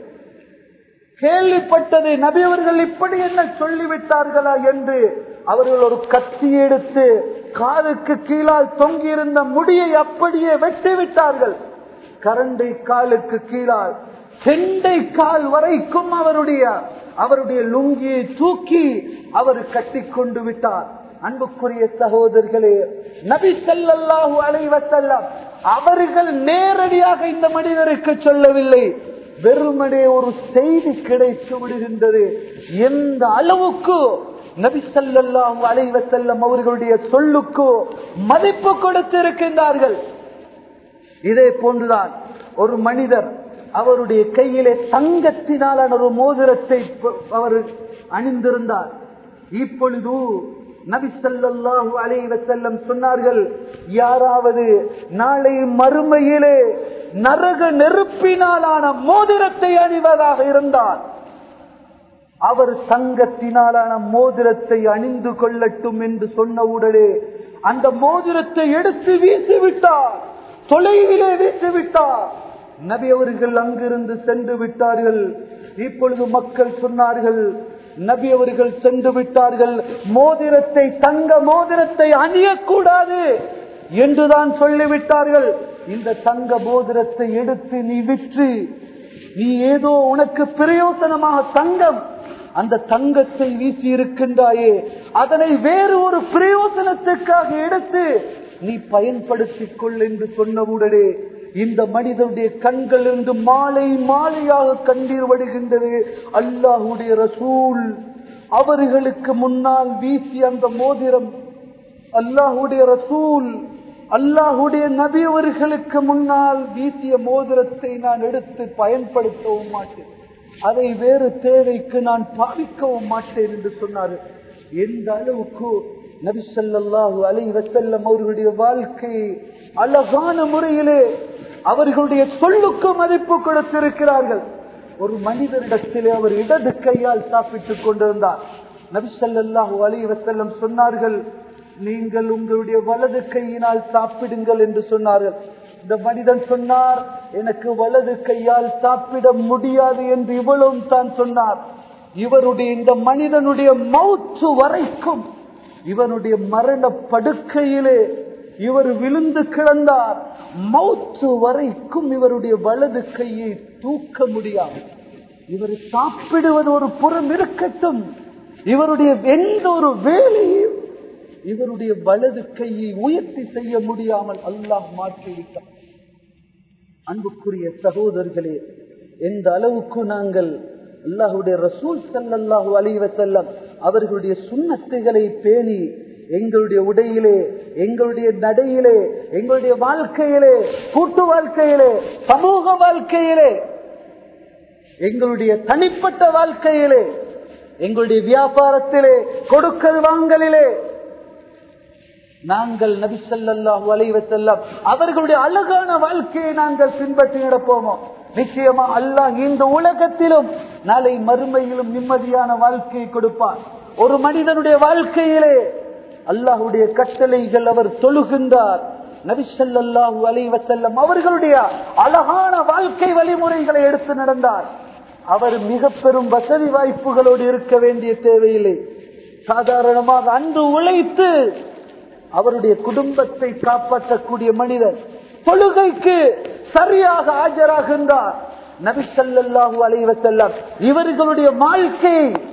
கேள்விப்பட்டது நபி அவர்கள் இப்படி என்ன சொல்லிவிட்டார்களா என்று அவர்கள் ஒரு கத்தி எடுத்து காலுக்கு கீழால் தொங்கியிருந்த முடியை அப்படியே வெட்டி விட்டார்கள் கரண்டை காலுக்கு கீழால் செண்டை கால் வரைக்கும் அவருடைய அவருடைய லுங்கியை தூக்கி அவர் கட்டி கொண்டு விட்டார் அன்புக்குரிய சகோதரர்களே நபி ஸல்லல்லாஹு அலைஹி வஸல்லம் அவர்கள் நேரடியாக இந்த மனிதருக்கு சொல்லவில்லை வெறுமனே ஒரு செய்தி கிடைத்து விடுகின்றது எந்த அளவுக்கு நபி ஸல்லல்லாஹு அலைஹி வஸல்லம் அவர்களுடைய சொல்லுக்கு மதிப்பு கொடுத்திருக்கின்றார்கள் இதே போன்றுதான் ஒரு மனிதர் அவருடைய கையிலே தங்கத்தினாலான ஒரு மோதிரத்தை ப- அவர் அணிந்திருந்தார் இப்பொழுது நபி ஸல்லல்லாஹு அலைஹி வஸல்லம் சொன்னார்கள் யாராவது நாளை மறுமையிலே நரக நெருப்பினாலான மோதிரத்தை அணிவதாக இருந்தால் அவர் தங்கத்தினாலான மோதிரத்தை அணிந்து கொள்ளட்டும் என்று சொன்னவுடனே அந்த மோதிரத்தை எடுத்து வீசிவிட்டார் தொலைவிலே வீசிவிட்டார் நபி அவர்கள் அங்கிருந்து சென்று விட்டார்கள் இப்பொழுது மக்கள் சொன்னார்கள் நபி அவர்கள் சென்று விட்டார்கள் மோதிரத்தை தங்க மோதிரத்தை அணியக்கூடாது என்றுதான் சொல்லிவிட்டார்கள் இந்த தங்க மோதிரத்தை எடுத்து நீ விற்று நீ ஏதோ உனக்கு பிரயோசனமாக தங்கம் அந்த தங்கத்தை வீசி இருக்கின்றாயே அதனை வேறு ஒரு பிரயோசனத்துக்காக எடுத்து நீ பயன்படுத்திக் கொள் என்று சொன்னவுடனே இந்த மனிதனுடைய கண்கள் இருந்து மாலை மாலையாக கண்ணீர் வடுகின்றது அல்லாஹுடைய ரசூல் அவர்களுக்கு முன்னால் வீசி அந்த மோதிரம் அல்லாஹுடைய ரசூல் அல்லாஹுடைய நபி அவர்களுக்கு முன்னால் வீசிய மோதிரத்தை நான் எடுத்து பயன்படுத்தவும் மாட்டேன் அதை வேறு தேவைக்கு நான் பாவிக்கவும் மாட்டேன் என்று சொன்னார் எந்த அளவுக்கு நபி ஸல்லல்லாஹு அலைஹி வஸல்லம் அவர்களுடைய வாழ்க்கை அழகான முறையிலே அவர்களுடைய சொல்லுக்கு மதிப்பு கொடுத்திருக்கிறார்கள் ஒரு மனிதரிடத்திலே அவர் இடது கையால் சாப்பிட்டுக் கொண்டிருந்தார் நபி ஸல்லல்லாஹு அலைஹி வஸல்லம் சொன்னார்கள் நீங்கள் உங்களுடைய வலது கையினால் சாப்பிடுங்கள் என்று சொன்னார்கள் இந்த மனிதன் சொன்னார் எனக்கு வலது கையால் சாப்பிட முடியாது என்று இவ்வளவும் தான் சொன்னார் இவருடைய இந்த மனிதனுடைய மௌத்து வரைக்கும் இவனுடைய மரண படுக்கையிலே இவர் விழுந்து கிடந்தார் மௌத்து வரைக்கும் இவருடைய வலது கையை தூக்க முடியாது இவர் சாப்பிடுவது ஒரு புறம் இருக்கட்டும் இவருடைய எந்த ஒரு வேலையும் இவருடைய வலது கையை உயர்த்தி செய்ய முடியாமல் அல்லாஹ் மாற்றிவிட்டார் அன்புக்குரிய சகோதரர்களே எந்த அளவுக்கு நாங்கள் அல்லாஹுடைய ரசூல் ஸல்லல்லாஹு அலைஹி வஸல்லம் அவர்களுடைய சுண்ணத்துகளை பேணி எங்களுடைய உடையிலே எங்களுடைய நடையிலே எங்களுடைய வாழ்க்கையிலே கூட்டு வாழ்க்கையிலே சமூக வாழ்க்கையிலே எங்களுடைய தனிப்பட்ட வாழ்க்கையிலே எங்களுடைய வியாபாரத்திலே கொடுக்கல் வாங்கலிலே நாங்கள் நபி ஸல்லல்லாஹு அலைஹி வஸல்லம் அவர்களுடைய அழகான வாழ்க்கையை நாங்கள் பின்பற்றி நடப்போமோ நிச்சயமா அல்லாஹ் இந்த உலகத்திலும் நாளை மறுமையிலும் நிம்மதியான வாழ்க்கையை கொடுப்பார் ஒரு மனிதனுடைய வாழ்க்கையிலே அல்லாஹுடைய கட்டளைகள் அவர் தொழுகின்றார் நபி ஸல்லல்லாஹு அலைஹி வஸல்லம் அவர்களுடைய அழகான வாழ்க்கை வழிமுறைகளை எடுத்து நடந்தார் அவர் மிக பெரும் வசதி வாய்ப்புகளோடு இருக்க வேண்டிய தேவையில்லை சாதாரணமாக அன்று உழைத்து அவருடைய குடும்பத்தை காப்பாற்றக்கூடிய மனிதர் தொழுகைக்கு சரியாக ஆஜராகின்றார் நபி ஸல்லல்லாஹு அலைஹி வஸல்லம் இவர்களுடைய வாழ்க்கையை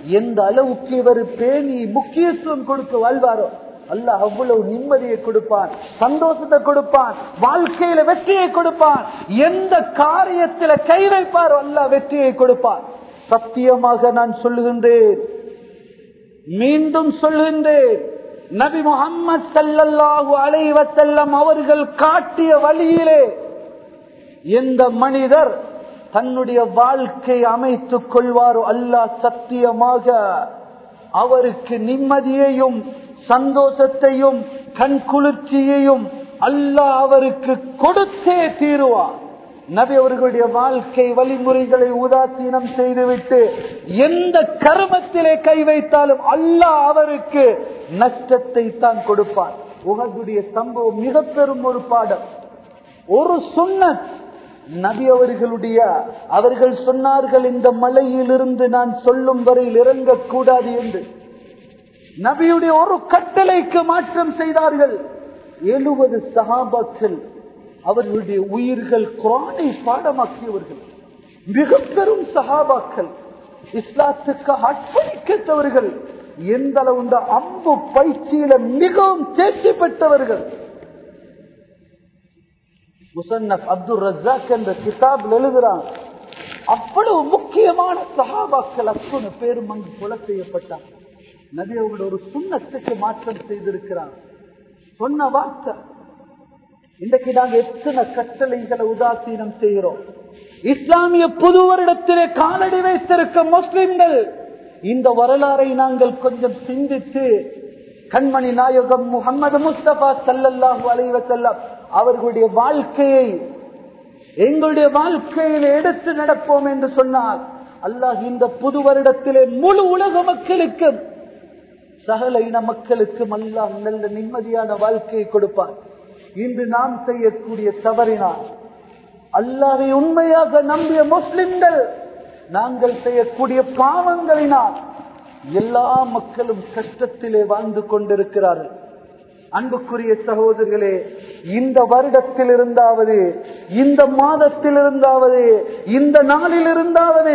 எந்த அளவுக்கு இவர் பேணி முக்கியத்துவம் கொடுத்து வாழ்வாரோ அல்லாஹ் அவ்வளவு நிம்மதியை கொடுப்பான் சந்தோஷத்தை கொடுப்பான் வாழ்க்கையில வெற்றியை கொடுப்பான் எந்த காரியத்தில கை வைப்பாரோ அல்லாஹ் வெற்றியை கொடுப்பான் சத்தியமாக நான் சொல்லுகின்றேன் மீண்டும் சொல்லுகின்றேன் நபி முகம்மது சல்லல்லாஹு அலைஹி வஸல்லம் அவர்கள் காட்டிய வழியிலே எந்த மனிதர் தன்னுடைய வாழ்க்கை அமைத்துக் கொள்வாரோ அல்லாஹ் சத்தியமாக அவருக்கு நிம்மதியையும் சந்தோஷத்தையும் கண் குளிர்ச்சியையும் அல்லாஹ் அவருக்கு கொடுத்தே தீருவார் நபி அவர்களுடைய வாழ்க்கை வழிமுறைகளை உதாசீனம் செய்துவிட்டு எந்த கருமத்திலே கை வைத்தாலும் அல்லாஹ் அவருக்கு நஷ்டத்தை தான் கொடுப்பார் உகதுடைய சம்பவம் மிக பெரும் ஒரு பாடம் ஒரு சுண்ணத் நபி அவர்களுடைய அவர்கள் சொன்னார்கள் இந்த மலையிலிருந்து நான் சொல்லும் வரையில் இறங்கக்கூடாது என்று நபியுடைய ஒரு கட்டளைக்கு மாற்றம் செய்தார்கள் எழுபது சகாபாக்கள் அவர்களுடைய உயிர்கள் குரானை பாடமாக்கியவர்கள் மிக பெரும் சகாபாக்கள் இஸ்லாத்துக்கு அர்ப்பணிக்கத்தவர்கள் எந்த அளவு இந்த அம்பு பயிற்சியில மிகவும் தேர்ச்சி பெற்றவர்கள் முசன்னப் அப்துல் ரஜாக் என்ற கிதாபில் எழுதுறான் அவ்வளவு முக்கியமான சகாபாக்கள் அத்தனை பேரும் அங்கு கொலை செய்யப்பட்டார் நபி அவர்கள் ஒரு சுண்ணத்துக்கு மாற்றம் செய்திருக்கிறார் சொன்ன வார்த்தை இன்றைக்கு நாங்க எத்தனை கட்டளைகளை உதாசீனம் செய்கிறோம் இஸ்லாமிய புது வருடத்திலே காலடி வைத்திருக்க முஸ்லிம்கள் இந்த வரலாறை நாங்கள் கொஞ்சம் சிந்தித்து கண்மணி நாயகம் முகமது முஸ்தபா சல்லல்லாஹு அலைவசல்லம் அவர்களுடைய வாழ்க்கையை எங்களுடைய வாழ்க்கையில் எடுத்து நடப்போம் என்று சொன்னார் அல்லாஹ் இந்த புது வருடத்திலே முழு உலக மக்களுக்கும் சகல இன மக்களுக்கும் அல்லாஹ் நல்ல நிம்மதியான வாழ்க்கையை கொடுப்பார் இன்று நாம் செய்யக்கூடிய தவறினால் அல்லாவை உண்மையாக நம்பிய முஸ்லிம்கள் நாங்கள் செய்யக்கூடிய பாவங்களினால் எல்லா மக்களும் கஷ்டத்திலே வாழ்ந்து கொண்டிருக்கிறார்கள் அன்புக்குரிய சகோதரர்களே இந்த வருடத்தில் இருந்தாவது இந்த மாதத்தில் இருந்தாவது இந்த நாளில் இருந்தாவது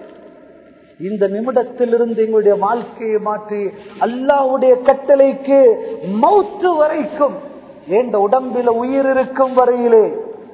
இந்த நிமிடத்திலிருந்து எங்களுடைய வாழ்க்கையை மாற்றி அல்லாவுடைய கட்டளைக்கு மௌத்து வரைக்கும் எந்த உடம்பில உயிர் இருக்கும் வரையிலே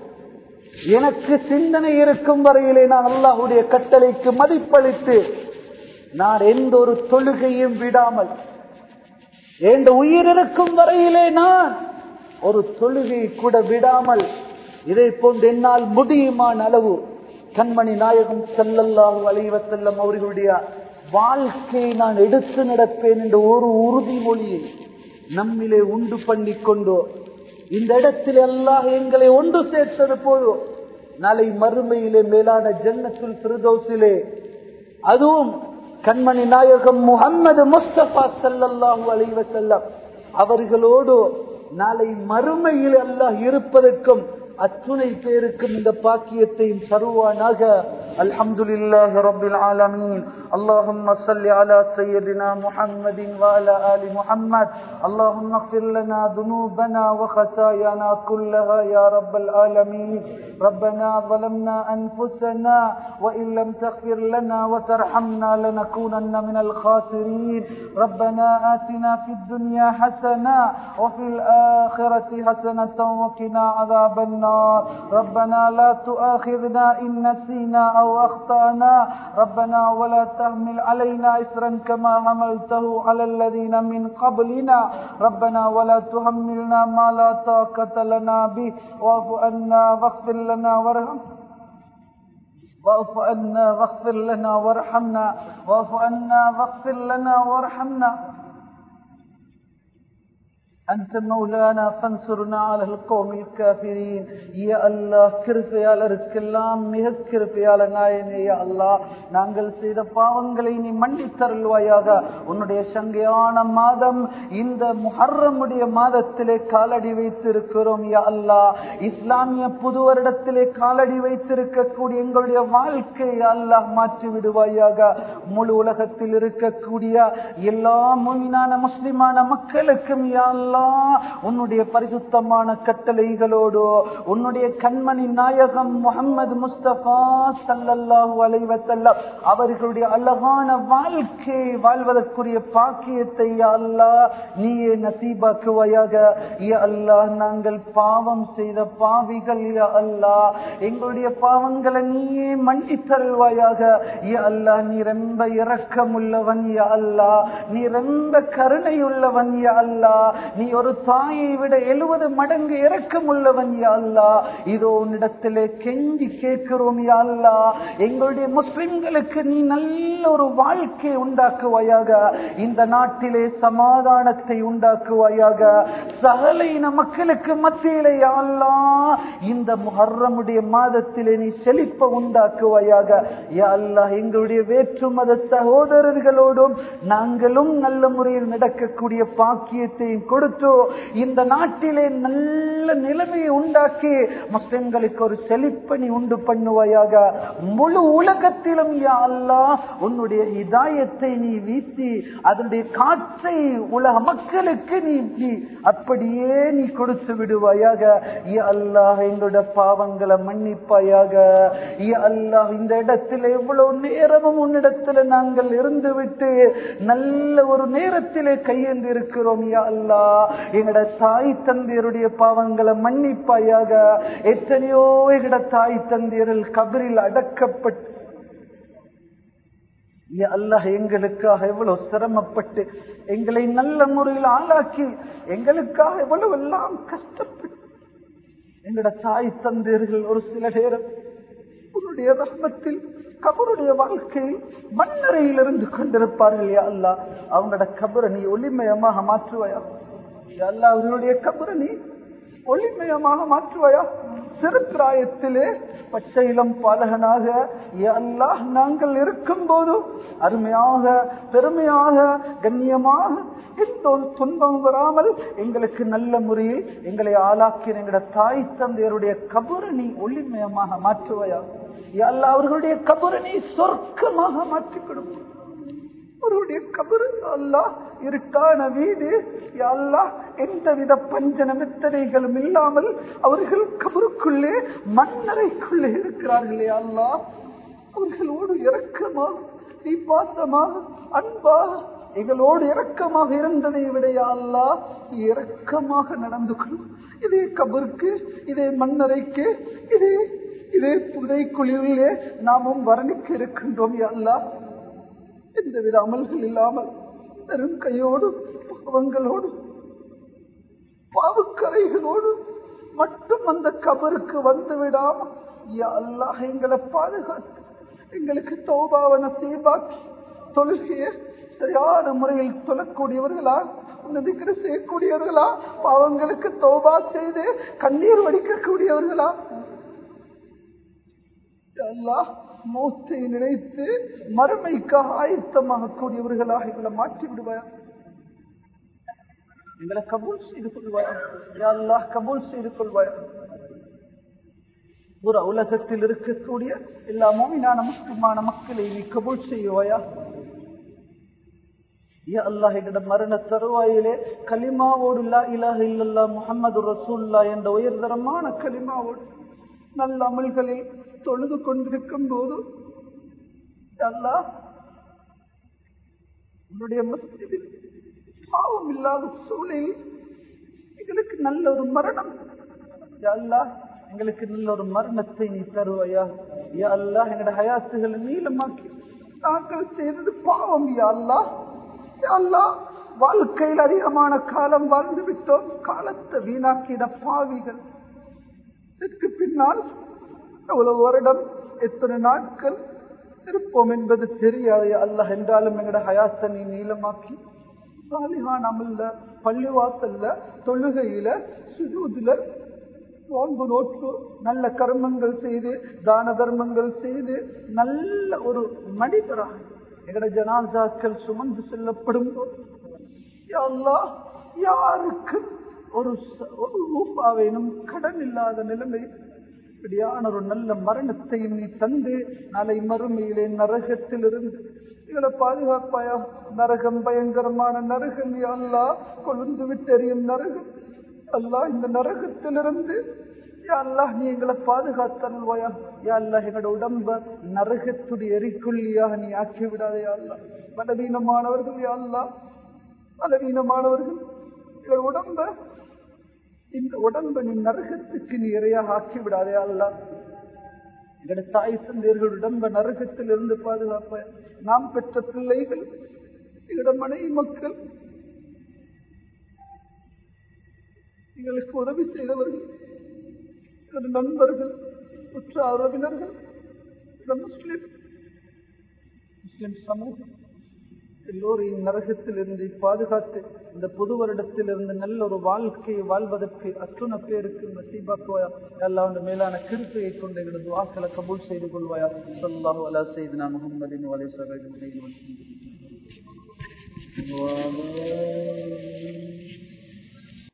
எனக்கு சிந்தனை இருக்கும் வரையிலே நான் அல்லாஹுடைய கட்டளைக்கு மதிப்பளித்து நான் எந்த ஒரு தொழுகையும் விடாமல் எந்த உயிர் இருக்கும் வரையிலே நான் ஒரு தொழுகை கூட விடாமல் இதை போன்று என்னால் முடியுமான அளவு கண்மணி நாயகம் செல்லல்லாஹு அலைவ செல்லம் அவர்களுடைய வாழ்க்கையை நான் எடுத்து நடப்பேன் என்ற ஒரு உறுதிமொழியை நம்மிலே உண்டு பண்ணி கொண்டோ இந்த இடத்தில் எல்லாம் எங்களை ஒன்று சேர்த்தது போதும் நாளை மறுமையிலே மேலான ஜன்னத்துல் பிரதோசிலே அதுவும் கண்மணி நாயகம் முகம்மது முஸ்தபா சல்லல்லாஹு அலைவ செல்லம் அவர்களோடு நாளை மறுமையில் அல்லாஹ் இருப்பதற்கும் அத்துணை பேருக்கும் இந்த பாக்கியத்தையும் தருவானாக الحمد لله رب العالمين اللهم صل على سيدنا محمد وعلى آل محمد اللهم اغفر لنا ذنوبنا وخطايانا كلها يا رب العالمين ربنا ظلمنا أنفسنا وإن لم تغفر لنا وترحمنا لنكونن من الخاسرين ربنا آتنا في الدنيا حسنة وفي الآخرة حسنة وقنا عذاب النار ربنا لا تؤاخذنا إن نسينا أو أخطأنا ربنا ولا تحمل علينا إسرا كما حملته على الذين من قبلنا ربنا ولا تحملنا ما لا طاقة لنا به واعف عنا واغفر لنا وارحم واعف عنا واغفر لنا وارحمنا واعف عنا واغفر لنا وارحمنا أنت مولانا فانصرنا على القوم الكافرين يا الله கிருபையாளருக்கெல்லாம் மிக கிருபையாள நாயனே யா அல்லாஹ் நாங்கள் செய்த பாவங்களை நீ மன்னித்தருள்வாயாக உன்னுடைய சங்கையான மாதம் இந்த முஹர்ரமுடைய மாதத்திலே காலடி வைத்திருக்கிறோம் யா அல்லாஹ் இஸ்லாமிய புது வருடத்திலே காலடி வைத்திருக்கக்கூடிய எங்களுடைய வாழ்க்கையை அல்லாஹ் மாற்றி விடுவாயாக முழு உலகத்தில் இருக்கக்கூடிய எல்லா முன்னான முஸ்லிமான மக்களுக்கும் யா அல்லாஹ் அல்லாஹ் உன்னுடைய பரிசுத்தமான கட்டளைகளோடு உன்னுடைய கண்மணி நாயகம் முகமது முஸ்தபா சல்லல்லாஹு அலைஹி வஸல்லம் அவர்களுடைய அழகான வாழ்க்கை வாழ்வதற்குரிய பாக்கியத்தை யா அல்லாஹ் நீயே நசீபாக்குவாயாக யா அல்லாஹ் நாங்கள் பாவம் செய்த பாவிகள் யா அல்லாஹ் எங்களுடைய பாவங்களை நீயே மன்னித்தருள்வாயாக யா அல்லாஹ் நீ ரொம்ப இரக்கமுள்ளவன் யா அல்லாஹ் நீ ரொம்ப கருணை உள்ளவன் யா அல்லாஹ் நீ ஒரு தாயை விட எழுபது மடங்கு இரக்கமுள்ளவன் யா அல்லாஹ் இதோ உன்னிடத்திலே கெஞ்சி கேட்கிறோம் யா அல்லாஹ் எங்களுடைய முஸ்லிம்களுக்கு நீ நல்ல ஒரு வாழ்க்கை உண்டாக்குவாயாக இந்த நாட்டிலே சமாதானத்தை உண்டாக்குவாயாக சகல இன மக்களுக்கு மத்தியிலே யா அல்லாஹ் இந்த முஹர்ரமுடைய மாதத்திலே நீ செழிப்ப உண்டாக்குவாயாக யா அல்லாஹ் எங்களுடைய வேற்று மத சகோதரர்களோடும் நாங்களும் நல்ல முறையில் நடக்கக்கூடிய பாக்கியத்தையும் கொடுத்து இந்த நாட்டிலே நல்ல நிலைமையை உண்டாக்கி முஸ்லிம்களுக்கு ஒரு செழிப்பணி உண்டு பண்ணுவாயாக முழு உலகத்திலும் யா அல்லாஹ் உன்னுடைய இதாயத்தை நீ வீசி அதனுடைய காற்றை உலக மக்களுக்கு நீ நீ அப்படியே நீ கொடுத்து விடுவாயாக யா அல்லாஹ் எங்களுடைய பாவங்களை மன்னிப்பாயாக யா அல்லாஹ் இந்த இடத்துல எவ்வளவு நேரமும் உன்னிடத்துல நாங்கள் இருந்து விட்டு நல்ல ஒரு நேரத்திலே கையேந்து இருக்கிறோம் யா அல்லாஹ் எங்கட தாய் தந்தையருடைய பாவங்களை மன்னிப்பாயாக எத்தனையோ எங்கட தாய் தந்தையர்கள் கபரில் அடக்கப்பட்டு யா அல்லாஹ் எங்களுக்காக எவ்வளவு சிரமப்பட்டு எங்களை நல்ல முறையில் ஆளாக்கி எங்களுக்காக எவ்வளவு எல்லாம் கஷ்டப்பட்டு எங்களோட தாய் தந்தையர்கள் ஒரு சில நேரம் உன்னுடைய ரஹ்மத்தில் கபருடைய வாழ்க்கையில் மண்ணறையில் இருந்து கொண்டிருப்பார்கள் யா அல்லாஹ் அவங்களோட கபரை நீ ஒளிமயமாக மாற்றுவாயா யா அல்லாஹ் அவர்களுடைய கபரை நீ ஒளிமயமாக மாற்றுவாயா சிறு பிராயத்திலே பச்சை இளம் பாலகனாக யா அல்லாஹ் நாங்கள் இருக்கும் போதும் அருமையாக பெருமையாக கண்ணியமாக எந்த ஒரு துன்பம் வராமல் எங்களுக்கு நல்ல முறையில் எங்களை ஆளாக்கிய எங்களோட தாய் தந்தையருடைய கபரை நீ ஒளிமயமாக மாற்றுவாயா யா அல்லாஹ் அவர்களுடைய கபரை நீ சொர்க்கமாக மாற்றிக் கொடுப்பாய் அவருடைய கபரு அல்லாஹ் இருக்கான வீடு யா அல்லாஹ் எந்தவித பஞ்சன மெத்தனைகளும் இல்லாமல் அவர்கள் கபருக்குள்ளே மண்ணறைக்குள்ளே இருக்கிறார்களே அல்லாஹ் அவர்களோடு இரக்கமாக நீ பாசமாக அன்பாக எங்களோடு இரக்கமாக இருந்ததை விட யா அல்லாஹ் நீ இரக்கமாக நடந்து கொள்ளும் இதே கபருக்கு இதே மண்ணறைக்கு இதே இதே புதைக்குழியிலே நாமும் வர்ணிக்க இருக்கின்றோம் யா அல்லாஹ் எந்தவித அமல்கள் இல்லாமல் வெறும் கையோடு பாவங்களோடு பாவக்கரைகளோடு மட்டும் அந்த கபருக்கு வந்து விடாம யா அல்லாஹ் எங்களை பாதுகாத்து எங்களுக்கு தௌபாவன தீபாக்கி தொழுகைய சரியான முறையில் தொழக்கூடியவர்களா நதிக்கிற செய்யக்கூடியவர்களா பாவங்களுக்கு தௌபா செய்து கண்ணீர் வடிக்கக்கூடியவர்களா அல்லாஹ் மௌத்தை நினைத்து மறுமைக்காக ஆயத்தமாக கூடியவர்களாக எங்களை மாற்றி விடுவாயா எங்களை கபூல் செய்து கொள்வாயா யா அல்லாஹ் கபூல் செய்து கொள்வாயா ஒரு உலகத்தில் இருக்கக்கூடிய எல்லா மோமினான முஸ்லிமான மக்களை நீ கபூல் செய்வாயா யா அல்லாஹ் எங்கட மரண தருவாயிலே கலிமாவோடு லா இலாஹ இல்லல்லா முஹம்மது ரசூல்லா என்ற உயர்தரமான கலிமாவோடு நல்ல அமல்களில் தொழுது கொண்டிருக்கும் போது அல்லாஹ் உன்னுடைய மஸ்ஜிதில் பாவம் இல்லாத சூழலில் எங்களுக்கு நல்ல ஒரு மரணம் யா அல்லாஹ் எங்களுக்கு நல்ல ஒரு மரணத்தை நீ தருவாயா யா அல்லாஹ் எங்களோட ஹயாத்துகளை நீளமாக்கி நாங்கள் செய்தது பாவம் யா அல்லாஹ் யா அல்லாஹ் வாழ்க்கையில் அதிகமான காலம் வாழ்ந்து விட்டோம் காலத்தை வீணாக்கின பாவிகள் இதற்கு பின்னால் எவ்வளவு வருடம் எத்தனை நாட்கள் இருப்போம் என்பது தெரியாது அல்லாஹ் என்றாலும் எங்கட ஹயாத்தை நீ நீளமாக்கி சாலிஹான் அமல்ல பள்ளிவாசல்ல தொழுகையில சுஜூதுல நோன்பு நோற்று நல்ல கர்மங்கள் செய்து தான தர்மங்கள் செய்து நல்ல ஒரு மனிதராக எங்கட ஜனாசாக்கள் சுமந்து செல்லப்படும் போது யா அல்லாஹ் யாருக்கு ஒரு ச- ஒரு ரூபாவேனும் கடன் இல்லாத நிலைமை இப்படியான ஒரு நல்ல மரணத்தையும் நீ தந்து நாளை மறுமையிலே நரகத்திலிருந்து எங்களை பாதுகாப்பாயா நரகம் பயங்கரமான நரகம் யா அல்லாஹ் கொழுந்து விட்டெறியும் நரகம் அல்லாஹ் இந்த நரகத்திலிருந்து யா அல்லாஹ் நீ எங்களை பாதுகாத்தல்வாயா யா அல்லாஹ் எங்களோட உடம்ப நரகத்துடைய எரிக்குள்ளியாக நீ ஆக்கி விடாதே யா அல்லாஹ் பலவீனமானவர்கள் யா அல்லாஹ் பலவீனமானவர்கள் எங்கள் உடம்ப இந்த உடம்ப நீ நரகத்துக்கு நீ இரையாக ஆக்கி விடாதே யா அல்லாஹ் எங்களோட தாய் தந்தையர்கள் உடம்ப நரகத்தில் இருந்து பாதுகாப்ப நாம் பெற்ற பிள்ளைகள் எங்களோட மனைவி மக்கள் எங்களுக்கு உதவி செய்தவர்கள் எங்களோட நண்பர்கள் உற்ற உறவினர்கள் எங்களோட முஸ்லிம் முஸ்லிம் சமூகம் எல்லோரையும் நரகத்திலிருந்து பாதுகாத்து இந்த புது வருடத்திலிருந்து நல்ல ஒரு வாழ்க்கையை வாழ்வதற்கு அத்துண பேருக்கு நசீபாக்குவாயா எல்லாம் அந்த மேலான கிருப்பையை கொண்டு எங்களது வாக்களை கபூல் செய்து கொள்வாயா சொல்லாஹு அலா செய்தினா முகமதின் வலை சகஜ்